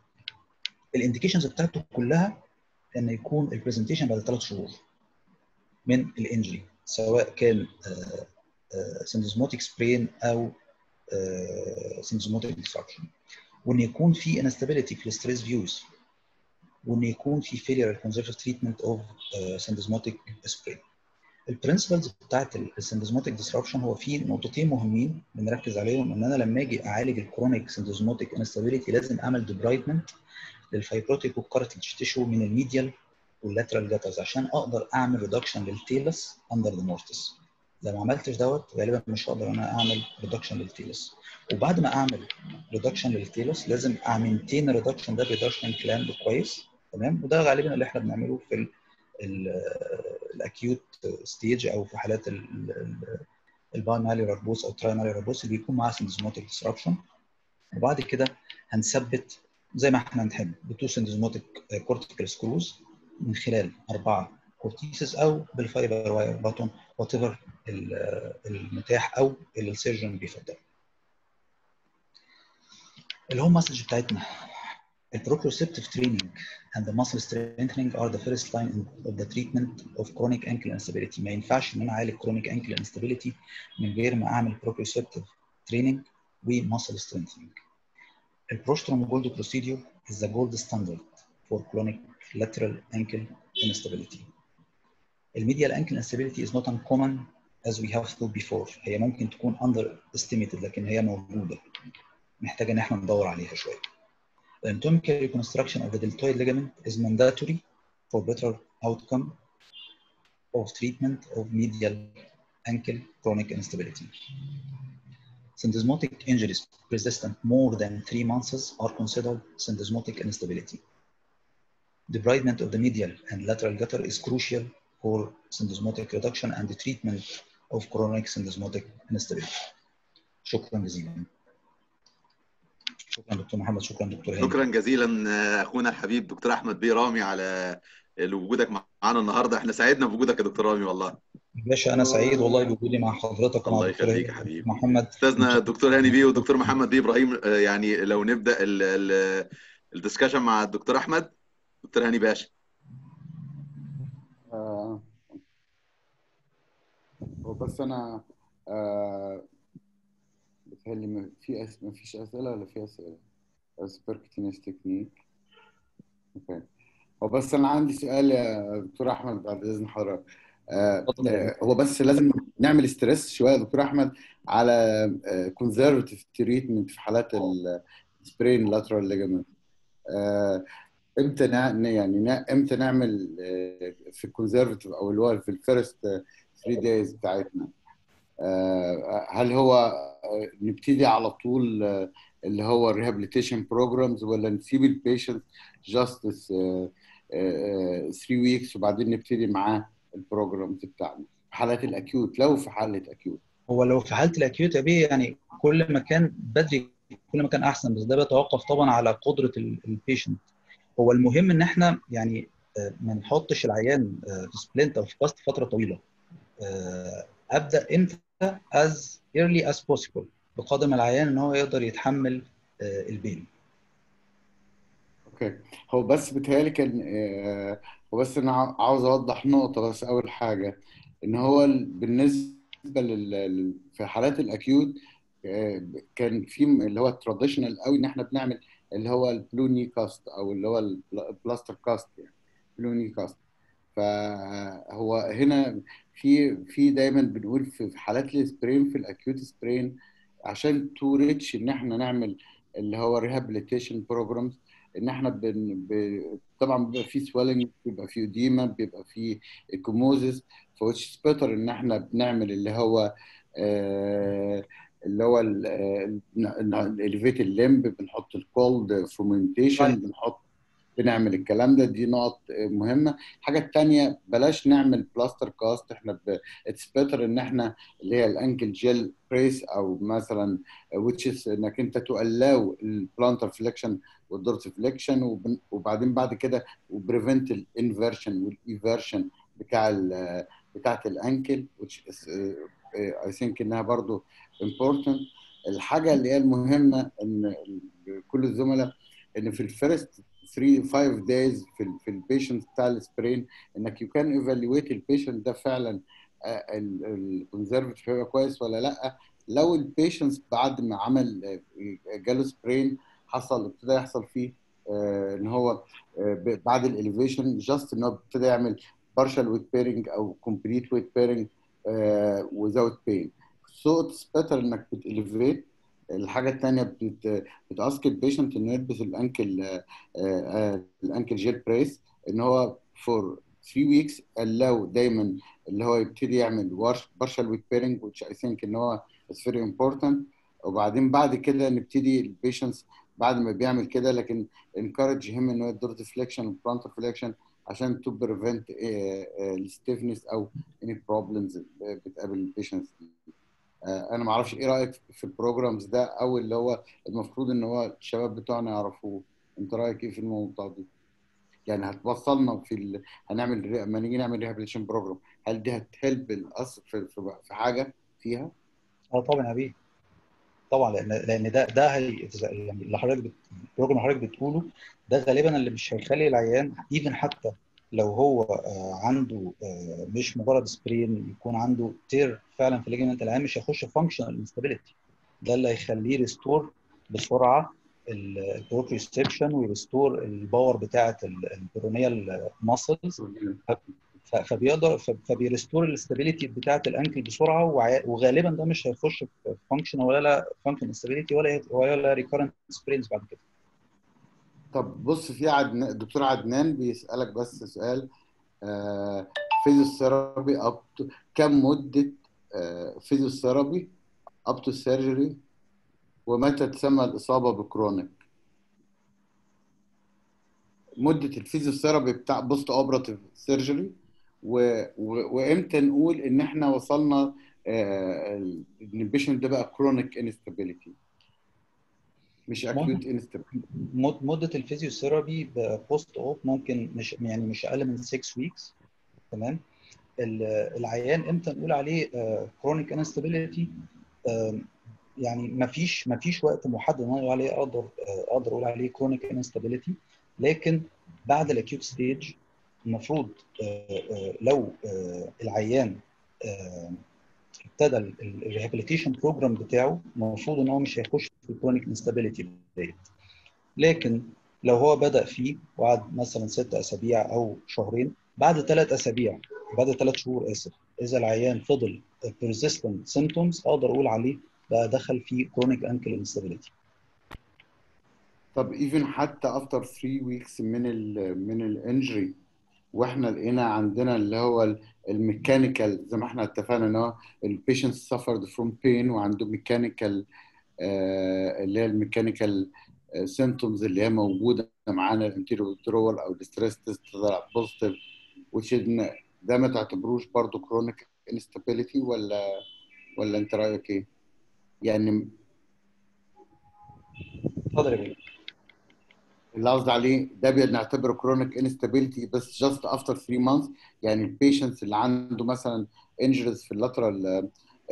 الانديكيشنز بتاعته كلها ان يكون البرزنتيشن بعد ثلاث شهور من الانجري سواء كان سندزموتيك سبرين او سندزموتيك ديستراكشن وان يكون في انستابيليتي في الستريس فيوز وان يكون في فيلير كونزرفتيف تريتمنت اوف سندزموتيك سبرين البرنسبلز بتاعت السندزموتيك ديسربشن هو في نقطتين مهمين بنركز عليهم ان انا لما اجي اعالج الكرونيك سندزموتيك انستابيليتي لازم اعمل ديبرايدمنت للفايبروتيك والكارتلج تيشو من الميديال واللاترال جاترز عشان اقدر اعمل ريدكشن للتيلس اندر ذا مورتس لو ما عملتش دوت غالبا مش هقدر انا اعمل ريدكشن للتيلس وبعد ما اعمل ريدكشن للتيلس لازم اعمنتين الريدكشن ده بريدكشن كلام كويس تمام وده غالبا اللي احنا بنعمله في الاكيوت ستيج او في حالات البايمالي بوس او ترايمالي ربوس اللي بيكون معاه سندزموتيك ديسربشن وبعد كده هنثبت زي ما احنا نحب بتو سندزموتيك كورتيكال سكروز من خلال اربعه كورتيسس او بالفايبر واير باتون وات ايفر المتاح او اللي السيرجن بيفضل. الهوم مسج بتاعتنا البروبريوسبتيف تريننج and the muscle strengthening are the first line of the treatment of chronic ankle instability ما ينفعش ان انا اعالج chronic ankle instability من غير ما اعمل proprioceptive training و muscle strengthening. البروستروم جولد procedure is the gold standard for chronic lateral ankle instability. الميديال ankle instability is not uncommon as we have thought before هي ممكن تكون underestimated لكن هي موجوده محتاجه ان احنا ندور عليها شويه. The anatomical reconstruction of the deltoid ligament is mandatory for better outcome of treatment of medial ankle chronic instability. Syndesmotic injuries persistent more than three months are considered syndesmotic instability. Debridement of the medial and lateral gutter is crucial for syndesmotic reduction and the treatment of chronic syndesmotic instability. شكرا جزيلا. شكرا دكتور محمد شكرا دكتور هاني شكرا جزيلا اخونا الحبيب دكتور احمد بيه رامي على وجودك معانا النهارده احنا سعدنا بوجودك يا دكتور رامي والله باشا انا سعيد والله بوجودي مع حضرتك الله يخليك يا حبيبي محمد استاذنا الدكتور هاني بيه والدكتور محمد بيه ابراهيم يعني لو نبدا الدسكشن مع الدكتور احمد دكتور هاني باشا آه بس انا آه بتهيألي ما في أس... ما فيش اسئله ولا في اسئله سبيركتينس تكنيك اوكي هو بس انا عندي سؤال يا دكتور احمد بعد اذن حضرتك آه هو بس لازم نعمل ستريس شويه يا دكتور احمد على كونزرفتيف تريتمنت في حالات السبرين لاترال ليجمنت امتى يعني امتى نعمل في الكونزرفتيف او اللي هو في الفيرست 3 دايز بتاعتنا هل هو نبتدي على طول اللي هو الريهابيليتيشن بروجرامز ولا نسيب البيشنت جاست 3 ويكس وبعدين نبتدي معاه البروجرامز بتاعنا في حالات الاكيوت لو في حاله اكيوت هو لو في حاله الاكيوت يا بيه يعني كل ما كان بدري كل ما كان احسن بس ده بيتوقف طبعا على قدره البيشنت هو المهم ان احنا يعني ما نحطش العيان في سبلنت او في باست فتره طويله ابدا امتى as early as possible بقدر ما العيان ان هو يقدر يتحمل البين اوكي هو بس بيتهيألي كان هو بس انا عاوز اوضح نقطه بس اول حاجه ان هو بالنسبه لل في حالات الاكيوت كان في اللي هو التراديشنال قوي ان احنا بنعمل اللي هو البلوني كاست او اللي هو البلاستر كاست يعني بلوني كاست فهو هنا في في دايما بنقول في حالات السبرين في الاكيوت سبرين عشان تو ريتش ان احنا نعمل اللي هو ريهابيليتيشن بروجرامز ان احنا بن ب... طبعا بيبقى في سويلنج بيبقى في اديما بيبقى في ايكوموزيس فوتش بيتر ان احنا بنعمل اللي هو آه اللي هو الاليفيت الليمب بنحط الكولد فومنتيشن بنحط بنعمل الكلام ده دي نقط مهمه الحاجه الثانيه بلاش نعمل بلاستر كاست احنا اتس بيتر ان احنا اللي هي الانكل جيل بريس او مثلا ويتشز انك انت تقلاو البلانتر فليكشن والدورس فليكشن وبعدين بعد كده وبريفنت الانفيرشن والايفيرشن بتاع ال بتاعت الانكل which اي ثينك انها برضو important الحاجه اللي هي المهمه ان كل الزملاء ان في الفيرست 3 5 days في ال في البيشنت بتاع السبرين انك يو كان ايفالويت البيشنت ده فعلا الكونزرفتيف هيبقى كويس ولا لا لو البيشنت بعد ما عمل آه، جاله سبرين حصل ابتدى يحصل فيه آه، ان هو آه، ب- بعد الاليفيشن جاست ان هو ابتدى يعمل partial weight bearing او complete weight bearing uh, without pain. So it's better انك بتelevate الحاجة التانية بت بتاسك البيشنت انه يلبس الانكل آه، آه، الانكل جيل بريس ان هو for 3 weeks allow دايما اللي هو يبتدي يعمل partial weight bearing which I think ان هو is very important وبعدين بعد كده نبتدي البيشنتس بعد ما بيعمل كده لكن encourage him انه يدور deflection و frontal flexion عشان to prevent الستيفنس او any problems بتقابل البيشنتس انا ما اعرفش ايه رايك في البروجرامز ده او اللي هو المفروض ان هو الشباب بتوعنا يعرفوه انت رايك ايه في الموضوع ده يعني هتوصلنا في ال... هنعمل لما نيجي نعمل ريهابيليشن بروجرام هل دي هتهلب الاصل في... في... في حاجه فيها اه طبعا يا بيه طبعا لان لان ده ده هي يعني اللي حضرتك بت... البروجرام اللي حضرتك بتقوله ده غالبا اللي مش هيخلي العيان ايفن حتى لو هو آه، عنده آه، مش مجرد سبرين يكون عنده تير فعلا في الليجمنت العام مش هيخش فانكشنال انستابيليتي ده اللي هيخليه ريستور بسرعه البروبريوسبشن ويرستور الباور بتاعه البرونيال ماسلز فبيقدر فبيرستور الاستابيليتي بتاعه الانكل بسرعه وع- وغالبا ده مش هيخش في فانكشن ولا لا فانكشن استابيليتي ولا ولا ريكورنت سبرينز بعد كده طب بص في عدنان الدكتور عدنان بيسالك بس سؤال آه فيزيوثيرابي اب كم مده آه فيزيوثيرابي اب تو سيرجري ومتى تسمى الاصابه بكرونيك مده الفيزيوثيرابي بتاع بوست اوبراتيف سيرجري وامتى نقول ان احنا وصلنا آه، ان البيشنت ده بقى كرونيك انستابيليتي مش اكيوت انستابيليتي مد- مده الفيزيوثيرابي بوست اوب ممكن مش يعني مش اقل من 6 ويكس تمام ال- العيان امتى نقول عليه كرونيك انستابيليتي يعني ما فيش ما فيش وقت محدد ان انا اقول عليه اقدر آه، اقدر اقول عليه كرونيك انستابيليتي لكن بعد الاكيوت ستيج المفروض آه، آه، لو آه، العيان آه، ابتدى الريهابيليتيشن بروجرام بتاعه المفروض ان هو مش هيخش في الكرونيك انستابيليتي ديت لكن لو هو بدا فيه وقعد مثلا ست اسابيع او شهرين بعد ثلاث اسابيع بعد ثلاث شهور اسف اذا العيان فضل persistent symptoms اقدر اقول عليه بقى دخل في chronic ankle instability طب ايفن حتى افتر 3 ويكس من ال من الانجري واحنا لقينا عندنا اللي هو الميكانيكال زي ما احنا اتفقنا ان هو البيشنت سفرد فروم بين وعنده ميكانيكال اللي هي الميكانيكال سيمتومز اللي هي موجوده معانا الانتيريور ويترول او الستريس تيست طلع بوزيتيف which إن ده ما تعتبروش برضه كرونيك انستابيليتي ولا ولا انت رايك ايه؟ يعني اتفضل يا بيه اللي قصدي عليه ده بنعتبره كرونيك انستابيليتي بس جاست افتر 3 مانثs يعني البيشنتس اللي عنده مثلا انجريز في اللاترال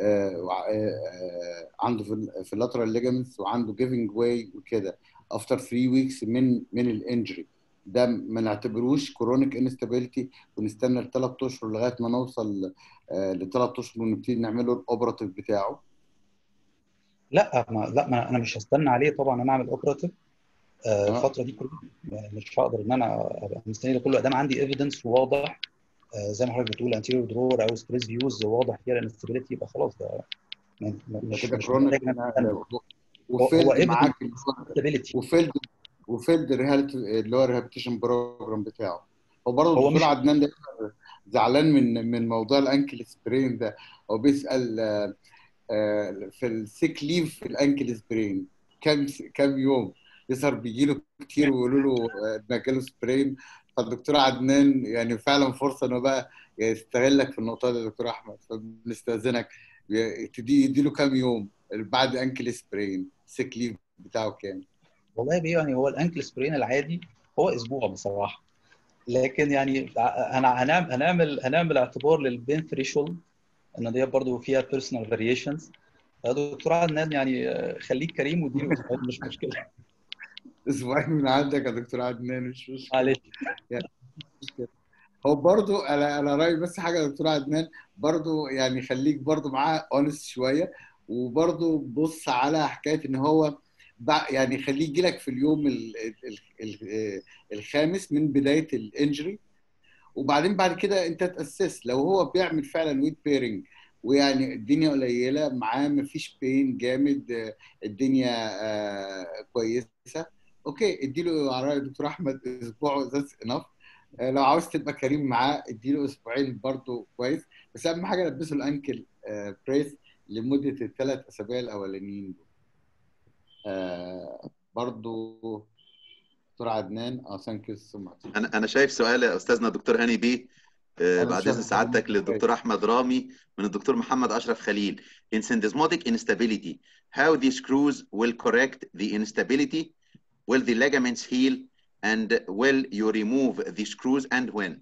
عنده في ال- في اللاترال ليجمنتس وعنده جيفنج واي وكده افتر 3 ويكس من من الانجري ده ما نعتبروش كرونيك انستابيليتي ونستنى الثلاث اشهر لغايه ما نوصل لثلاث اشهر ونبتدي نعمله الاوبراتيف بتاعه لا ما لا ما انا مش هستنى عليه طبعا انا اعمل اوبراتيف آه. الفتره دي كلها يعني مش هقدر ان انا ابقى مستني ده كله ادام عندي ايفيدنس واضح آه، زي ما حضرتك بتقول انتيريور درور او ستريس فيوز واضح فيها الانستابيليتي يبقى خلاص ده ما- ما- مش كده مش كرونيك محتاج ان انا استنى هو وفيلد evidence معاك اللي هو stability وفيلد وفيلد الريهالت اللي هو الريهابيتيشن بروجرام بتاعه هو برضه هو الدكتور مش عدنان ده زعلان من من موضوع الانكل سبرين ده هو بيسال آه، آه، في السيك ليف في الانكل سبرين كم كم يوم يظهر بيجي له كتير ويقولوا له آه، ده جاله سبرين فالدكتور عدنان يعني فعلا فرصه انه بقى يستغلك في النقطه دي يا دكتور احمد فبنستاذنك تدي يدي له كام يوم بعد انكل سبرين سيك ليف بتاعه كام والله بيه يعني هو الانكل سبرين العادي هو اسبوع بصراحه لكن يعني انا هنعمل هنعمل هنعمل اعتبار للبين ثريشولد ان دي برضه فيها بيرسونال فاريشنز دكتور عدنان يعني آه، خليك كريم واديله أسبوع، مش مشكله اسبوعين من عندك يا دكتور عدنان مش مشكله معلش مشكله هو برضو انا انا رايي بس حاجه يا دكتور عدنان برضو يعني خليك برضو معاه اونست شويه وبرضو بص على حكايه ان هو بع- يعني خليه يجي لك في اليوم ال- ال- ال- الخامس من بدايه الانجري وبعدين بعد كده انت تاسس لو هو بيعمل فعلا ويت بيرنج ويعني الدنيا قليله معاه مفيش بين جامد آه، الدنيا آه، كويسه اوكي اديله على راي الدكتور احمد اسبوع ذاتس انف لو عاوز تبقى كريم معاه اديله اسبوعين برضه كويس بس اهم حاجه لبسه الانكل آه، بريس لمده الثلاث اسابيع الاولانيين دول آه، برضه دكتور عدنان اه ثانك يو سو ماتش انا انا شايف سؤال يا استاذنا دكتور هاني بيه آه، أنا بعد شايف اذن سعادتك سؤال للدكتور احمد رامي من الدكتور محمد اشرف خليل in syndesmotic instability how the screws will correct the instability will the ligaments heal and will you remove the screws and when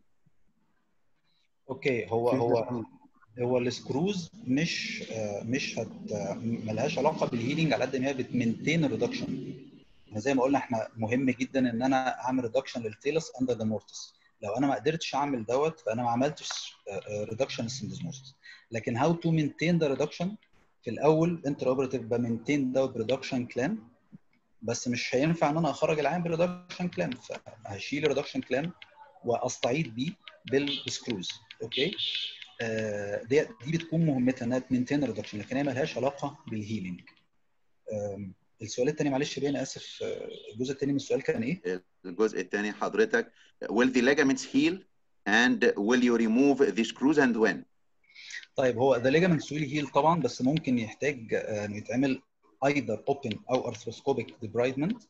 اوكي هو هو هو السكروز مش آه، مش هت ملهاش علاقه بالهيلينج على قد ما هي بتمنتين الريدكشن زي ما قلنا احنا مهم جدا ان انا اعمل ريدكشن للتيلس اندر ذا مورتس لو انا ما قدرتش اعمل دوت فانا ما عملتش ريدكشن للسندزموسس لكن هاو تو مينتين ذا ريدكشن في الاول انتر اوبراتيف بمينتين دوت بريدكشن كلام بس مش هينفع ان انا اخرج العين بريدكشن كلام فهشيل الريدكشن كلام واستعيد بيه بالسكروز اوكي آه، دي دي بتكون مهمتها انها تمنتين الريدكشن لكن هي مالهاش علاقه بالهيلينج آم، السؤال الثاني معلش بيه انا اسف آه، الجزء الثاني من السؤال كان ايه؟ الجزء الثاني حضرتك will the ligaments heal and will you remove the screws and when طيب هو ده ليجامنت ويل هيل طبعا بس ممكن يحتاج آه، انه يتعمل ايذر اوبن او ارثروسكوبيك ديبرايدمنت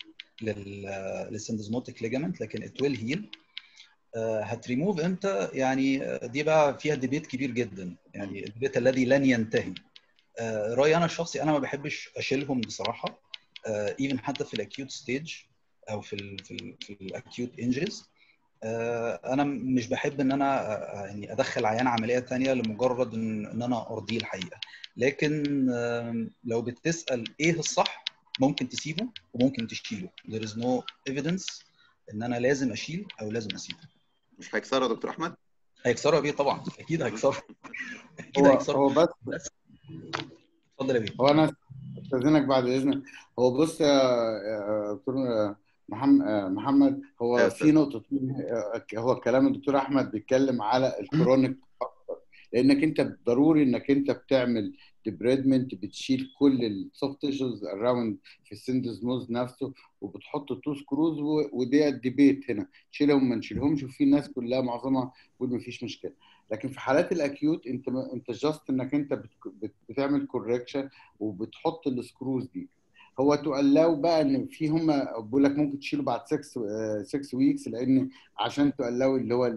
للسندزموتيك ليجامنت لكن ات ويل هيل هتريموف امتى يعني آه، دي بقى فيها ديبيت كبير جدا يعني الديبيت الذي لن ينتهي آه، رايي انا الشخصي انا ما بحبش اشيلهم بصراحه ايفن حتى في الاكيوت ستيج او في ال في ال في الاكيوت انجريز انا مش بحب ان انا آه، يعني ادخل عيان عمليه تانية لمجرد ان إن انا ارضيه الحقيقه لكن آم، لو بتسال ايه الصح ممكن تسيبه وممكن تشيله there is no evidence ان انا لازم اشيل او لازم اسيبه مش هيكسرها يا دكتور احمد هيكسرها بيه طبعا اكيد هيكسرها اكيد هو هيكسرها هو بس اتفضل يا بيه هو انا استاذنك بعد اذنك هو بص يا يا دكتور محمد محمد يا هو أستاذ. في نقطتين هو كلام الدكتور احمد بيتكلم على الكرونيك اكتر لانك انت ضروري انك انت بتعمل ديبريدمنت بتشيل كل السوفت تيشوز اراوند في السندزموز نفسه وبتحط تو سكروز ودي الديبيت هنا تشيلهم ما نشيلهمش وفي الناس كلها معظمها بتقول مفيش مشكله لكن في حالات الاكيوت انت انت جاست انك انت بت- بت- بتعمل كوركشن وبتحط السكروز دي هو تقلاو بقى ان في هم بيقول لك ممكن تشيله بعد 6 6 ويكس لان عشان تقلاو اللي هو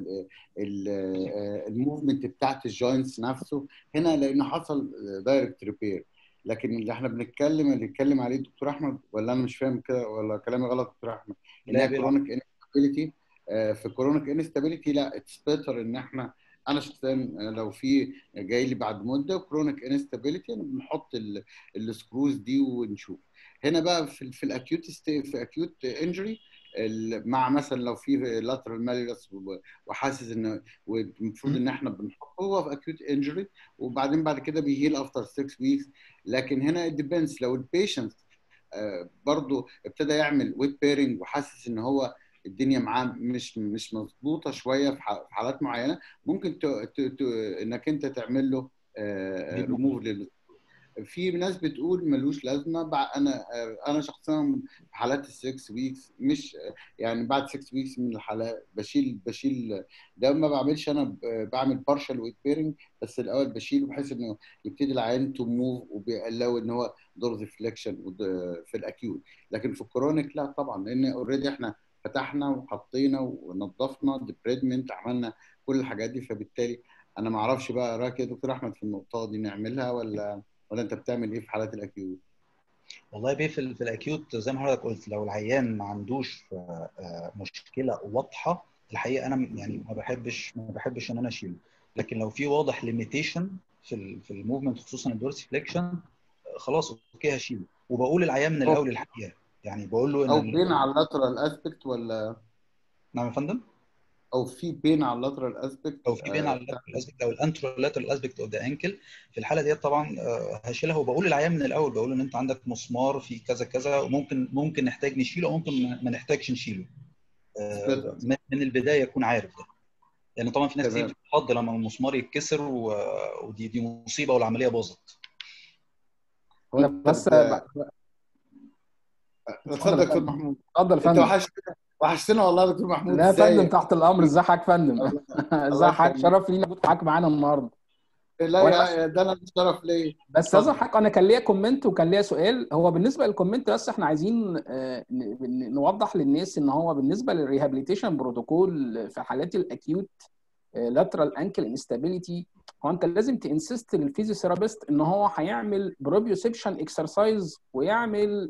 الموفمنت بتاعت الجوينتس نفسه هنا لان حصل دايركت ريبير لكن اللي احنا بنتكلم اللي اتكلم عليه الدكتور احمد ولا انا مش فاهم كده ولا كلامي غلط دكتور احمد ان لا هي بيلعب. كرونيك انستابيليتي في كرونيك انستابيليتي لا اتس بيتر ان احنا انا شخصيا لو في جاي لي بعد مده كرونيك انستابيليتي انا بنحط السكروز دي ونشوف هنا بقى في في الاكيوت في اكيوت انجري مع مثلا لو في لاترال ماليوس وحاسس ان والمفروض ان احنا بنحطه هو في اكيوت انجري وبعدين بعد كده بيهيل افتر 6 ويكس لكن هنا ديبيندز لو البيشنت برضه ابتدى يعمل ويت بيرنج وحاسس ان هو الدنيا معاه مش مش مظبوطه شويه في ح- في حالات معينه ممكن ت... ت... ت... انك انت تعمل له ريموف لل في ناس بتقول ملوش لازمه بع- انا انا شخصيا في حالات السكس ويكس مش يعني بعد 6 ويكس من الحالات بشيل بشيل ده ما بعملش انا ب- بعمل بارشال ويت بيرنج بس الاول بشيله بحيث انه يبتدي العين تو موف وبيقلقوا ان هو دور ريفليكشن في الاكيوت لكن في الكرونيك لا طبعا لان اوريدي احنا فتحنا وحطينا ونظفنا ديبريدمنت عملنا كل الحاجات دي فبالتالي انا ما اعرفش بقى رايك يا دكتور احمد في النقطه دي نعملها ولا ولا انت بتعمل ايه في حالات الاكيوت؟ والله بيه في, ال- في الاكيوت زي ما حضرتك قلت لو العيان ما عندوش آه، آه، مشكله واضحه الحقيقه انا م- يعني ما بحبش ما بحبش ان انا اشيله لكن لو في واضح ليميتيشن في ال في الموفمنت خصوصا الدورسي فليكشن خلاص اوكي هشيله وبقول العيان من الاول الحقيقه يعني بقول له ان او ال- بين على اللاترال اسبكت ولا نعم يا فندم او في بين على اللاترال اسبكت او في بين على اللاترال اسبكت او الانترولاترال اسبكت اوف ذا انكل في الحاله ديت طبعا آه، هشيلها وبقول للعيان من الاول بقول له ان انت عندك مسمار في كذا كذا وممكن ممكن نحتاج نشيله او ممكن ما ما نحتاجش نشيله آه، من من البدايه يكون عارف ده لان طبعا في ناس كتير تمام. بتفضل لما المسمار يتكسر و- ودي دي مصيبه والعمليه باظت هو انا انت بس بت- ب- اتفضل يا دكتور فندم. محمود اتفضل يا انت فندم وحشتنا وحشتنا والله يا دكتور محمود لا يا فندم ازيك تحت الامر ازي حضرتك يا فندم ازي حضرتك يخليك. شرف لينا وجود حضرتك معانا النهارده لا وأنا يا ده انا الشرف ليا بس اتفضل. لازم حضرتك انا كان ليا كومنت وكان ليا سؤال هو بالنسبه للكومنت بس احنا عايزين آه، ن- ن- نوضح للناس ان هو بالنسبه للريهابيليتيشن بروتوكول في حالات الاكيوت لاترال انكل انستابيليتي هو انت لازم تنسست للفيزيوثيرابيست ان هو هيعمل بروبيوسيبشن اكسرسايز ويعمل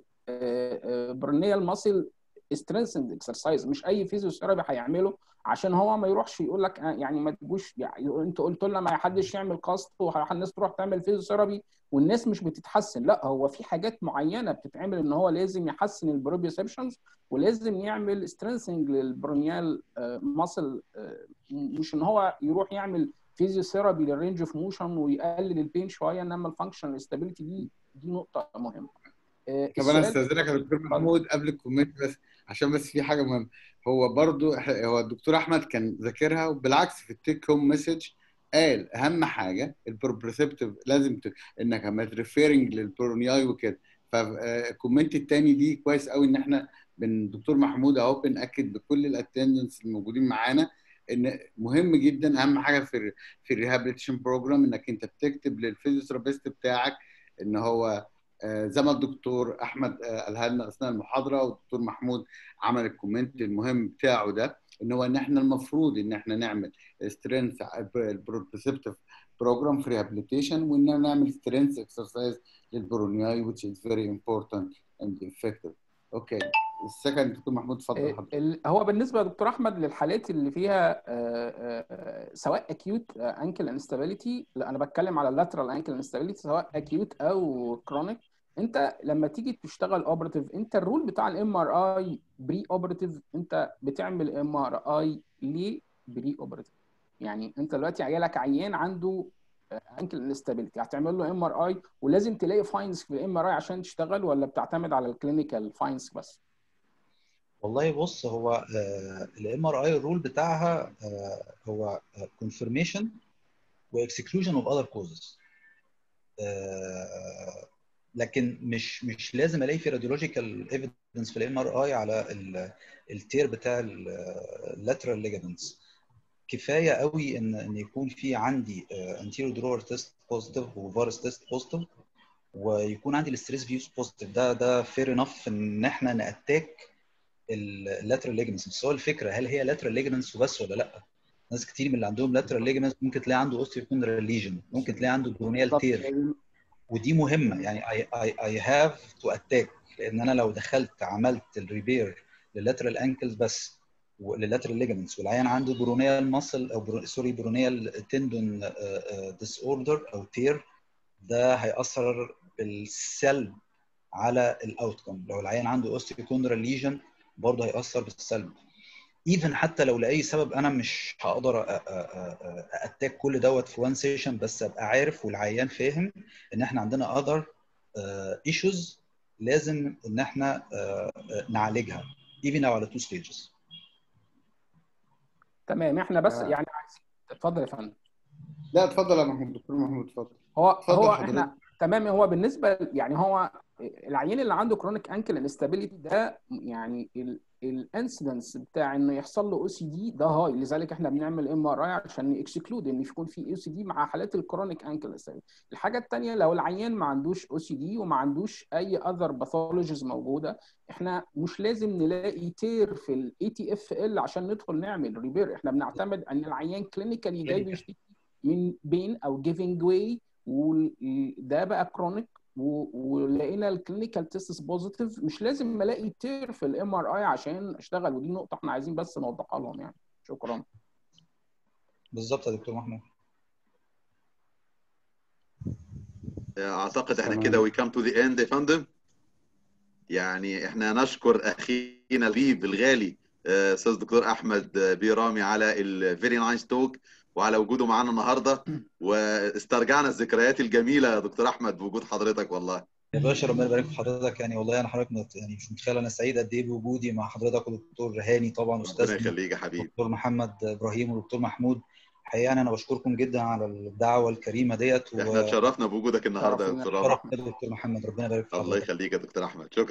برنيال ماسل سترينثند اكسرسايز مش اي فيزيوثيرابي هيعمله عشان هو ما يروحش يقول لك آه، يعني ما تجوش يعني انت قلت لنا ما حدش يعمل كاست والناس تروح تعمل فيزيوثيرابي والناس مش بتتحسن لا هو في حاجات معينه بتتعمل ان هو لازم يحسن البروبيوسبشنز ولازم يعمل سترينثنج للبرونيال ماسل مش ان هو يروح يعمل فيزيوثيرابي للرينج اوف موشن ويقلل البين شويه انما الفانكشنال ستابيليتي دي دي نقطه مهمه آه، طب انا السؤال- استاذنك يا دكتور محمود قبل الكومنت بس عشان بس في حاجه مهمه هو برضو هو الدكتور احمد كان ذاكرها وبالعكس في التيك هوم مسج قال اهم حاجه البروبريسبتيف لازم ت... انك اما تريفيرنج للبرونياي وكده فالكومنت التاني دي كويس قوي ان احنا من دكتور محمود اهو بناكد بكل الاتندنس الموجودين معانا ان مهم جدا اهم حاجه في ال في الريهابيليتيشن بروجرام انك انت بتكتب للفيزيوثيرابيست بتاعك ان هو آه، زي ما الدكتور احمد آه، قالها لنا اثناء المحاضره والدكتور محمود عمل الكومنت المهم بتاعه ده ان هو ان احنا المفروض ان احنا نعمل سترينث البروبريسبتيف بروجرام في ريهابيليتيشن وان نعمل سترينث اكسرسايز للبرونياي which is very important and effective اوكي السكند دكتور محمود اتفضل آه، حضرتك ال- هو بالنسبه يا دكتور احمد للحالات اللي فيها آه، آه، آه، سواء اكيوت انكل انستابيليتي لا انا بتكلم على اللاترال انكل انستابيليتي سواء اكيوت او كرونيك انت لما تيجي تشتغل اوبراتيف انت الرول بتاع الام ار اي بري اوبراتيف انت بتعمل ام ار اي ليه بري اوبراتيف يعني انت دلوقتي عيالك عيان عنده انكل انستابيليتي هتعمل له ام ار اي ولازم تلاقي فاينز في الام ار اي عشان تشتغل ولا بتعتمد على الكلينيكال فاينز بس والله بص هو الام ار اي الرول بتاعها آه، هو كونفirmation واكسكلوجن اوف اذر كوزز لكن مش مش لازم الاقي في راديولوجيكال ايفيدنس في الام ار اي على التير بتاع اللاترال ليجامنتس كفايه قوي ان ان يكون في عندي انتيريور درور تيست بوزيتيف وفارس تيست بوزيتيف ويكون عندي الستريس فيوز بوزيتيف ده ده فير انف ان احنا ناتاك اللاترال ليجمنتس بس هو الفكره هل هي لاترال ليجمنتس وبس ولا لا؟ ناس كتير من اللي عندهم لاترال ليجمنتس ممكن تلاقي عنده اوستيوكوندرال ليجن ممكن تلاقي عنده برونيال تير ودي مهمه يعني اي اي اي هاف تو اتاك لان انا لو دخلت عملت الريبير لللاترال انكلز بس لللاترال ليجمنتس والعيان عنده برونيال ماسل او برو سوري برونيال تندون ديس اوردر او تير ده هياثر بالسلب على الاوتكم لو العيان عنده اوستيوكوندرال ليجن برضه هياثر بالسلب ايفن حتى لو لاي سبب انا مش هقدر اتاك كل دوت في وان سيشن بس ابقى عارف والعيان فاهم ان احنا عندنا اذر ايشوز لازم ان احنا نعالجها ايفن لو على تو ستيجز تمام احنا بس آه. يعني عايزين اتفضل يا فندم لا اتفضل يا محمود دكتور محمود اتفضل هو اتفضل هو حضرتك. احنا تمام هو بالنسبه يعني هو العيان اللي عنده كرونيك انكل انستابيليتي ده يعني الانسيدنس بتاع انه يحصل له او سي دي ده هاي لذلك احنا بنعمل ام ار اي عشان اكسكلود ان يكون في او سي دي مع حالات الكرونيك انكل انستابيليتي الحاجه الثانيه لو العيان ما عندوش او سي دي وما عندوش اي اذر باثولوجيز موجوده احنا مش لازم نلاقي تير في الاي تي اف ال عشان ندخل نعمل ريبير احنا بنعتمد ان العيان كلينيكالي جاي بيشتكي من بين او جيفنج واي وده بقى كرونيك ولقينا الكلينيكال تيستس بوزيتيف مش لازم الاقي تير في الام ار اي عشان اشتغل ودي نقطه احنا عايزين بس نوضحها لهم يعني شكرا بالظبط يا دكتور محمود اعتقد احنا تمام. كده وي كام تو ذا اند يا فندم يعني احنا نشكر اخينا الغريب الغالي آه، استاذ دكتور احمد آه، بيرامي على الفيري نايس توك وعلى وجوده معانا النهارده واسترجعنا الذكريات الجميله يا دكتور احمد بوجود حضرتك والله يا باشا ربنا يبارك في حضرتك يعني والله انا حضرتك مت- يعني مش متخيل انا سعيد قد ايه بوجودي مع حضرتك ودكتور هاني طبعا ربنا استاذ يخليك يا حبيبي دكتور محمد ابراهيم ودكتور محمود حقيقه يعني انا بشكركم جدا على الدعوه الكريمه ديت احنا اتشرفنا بوجودك النهارده يا شرفنا. دكتور رامي وشرف دكتور محمد ربنا يبارك في الله حضرتك يخليك يا دكتور احمد شكرا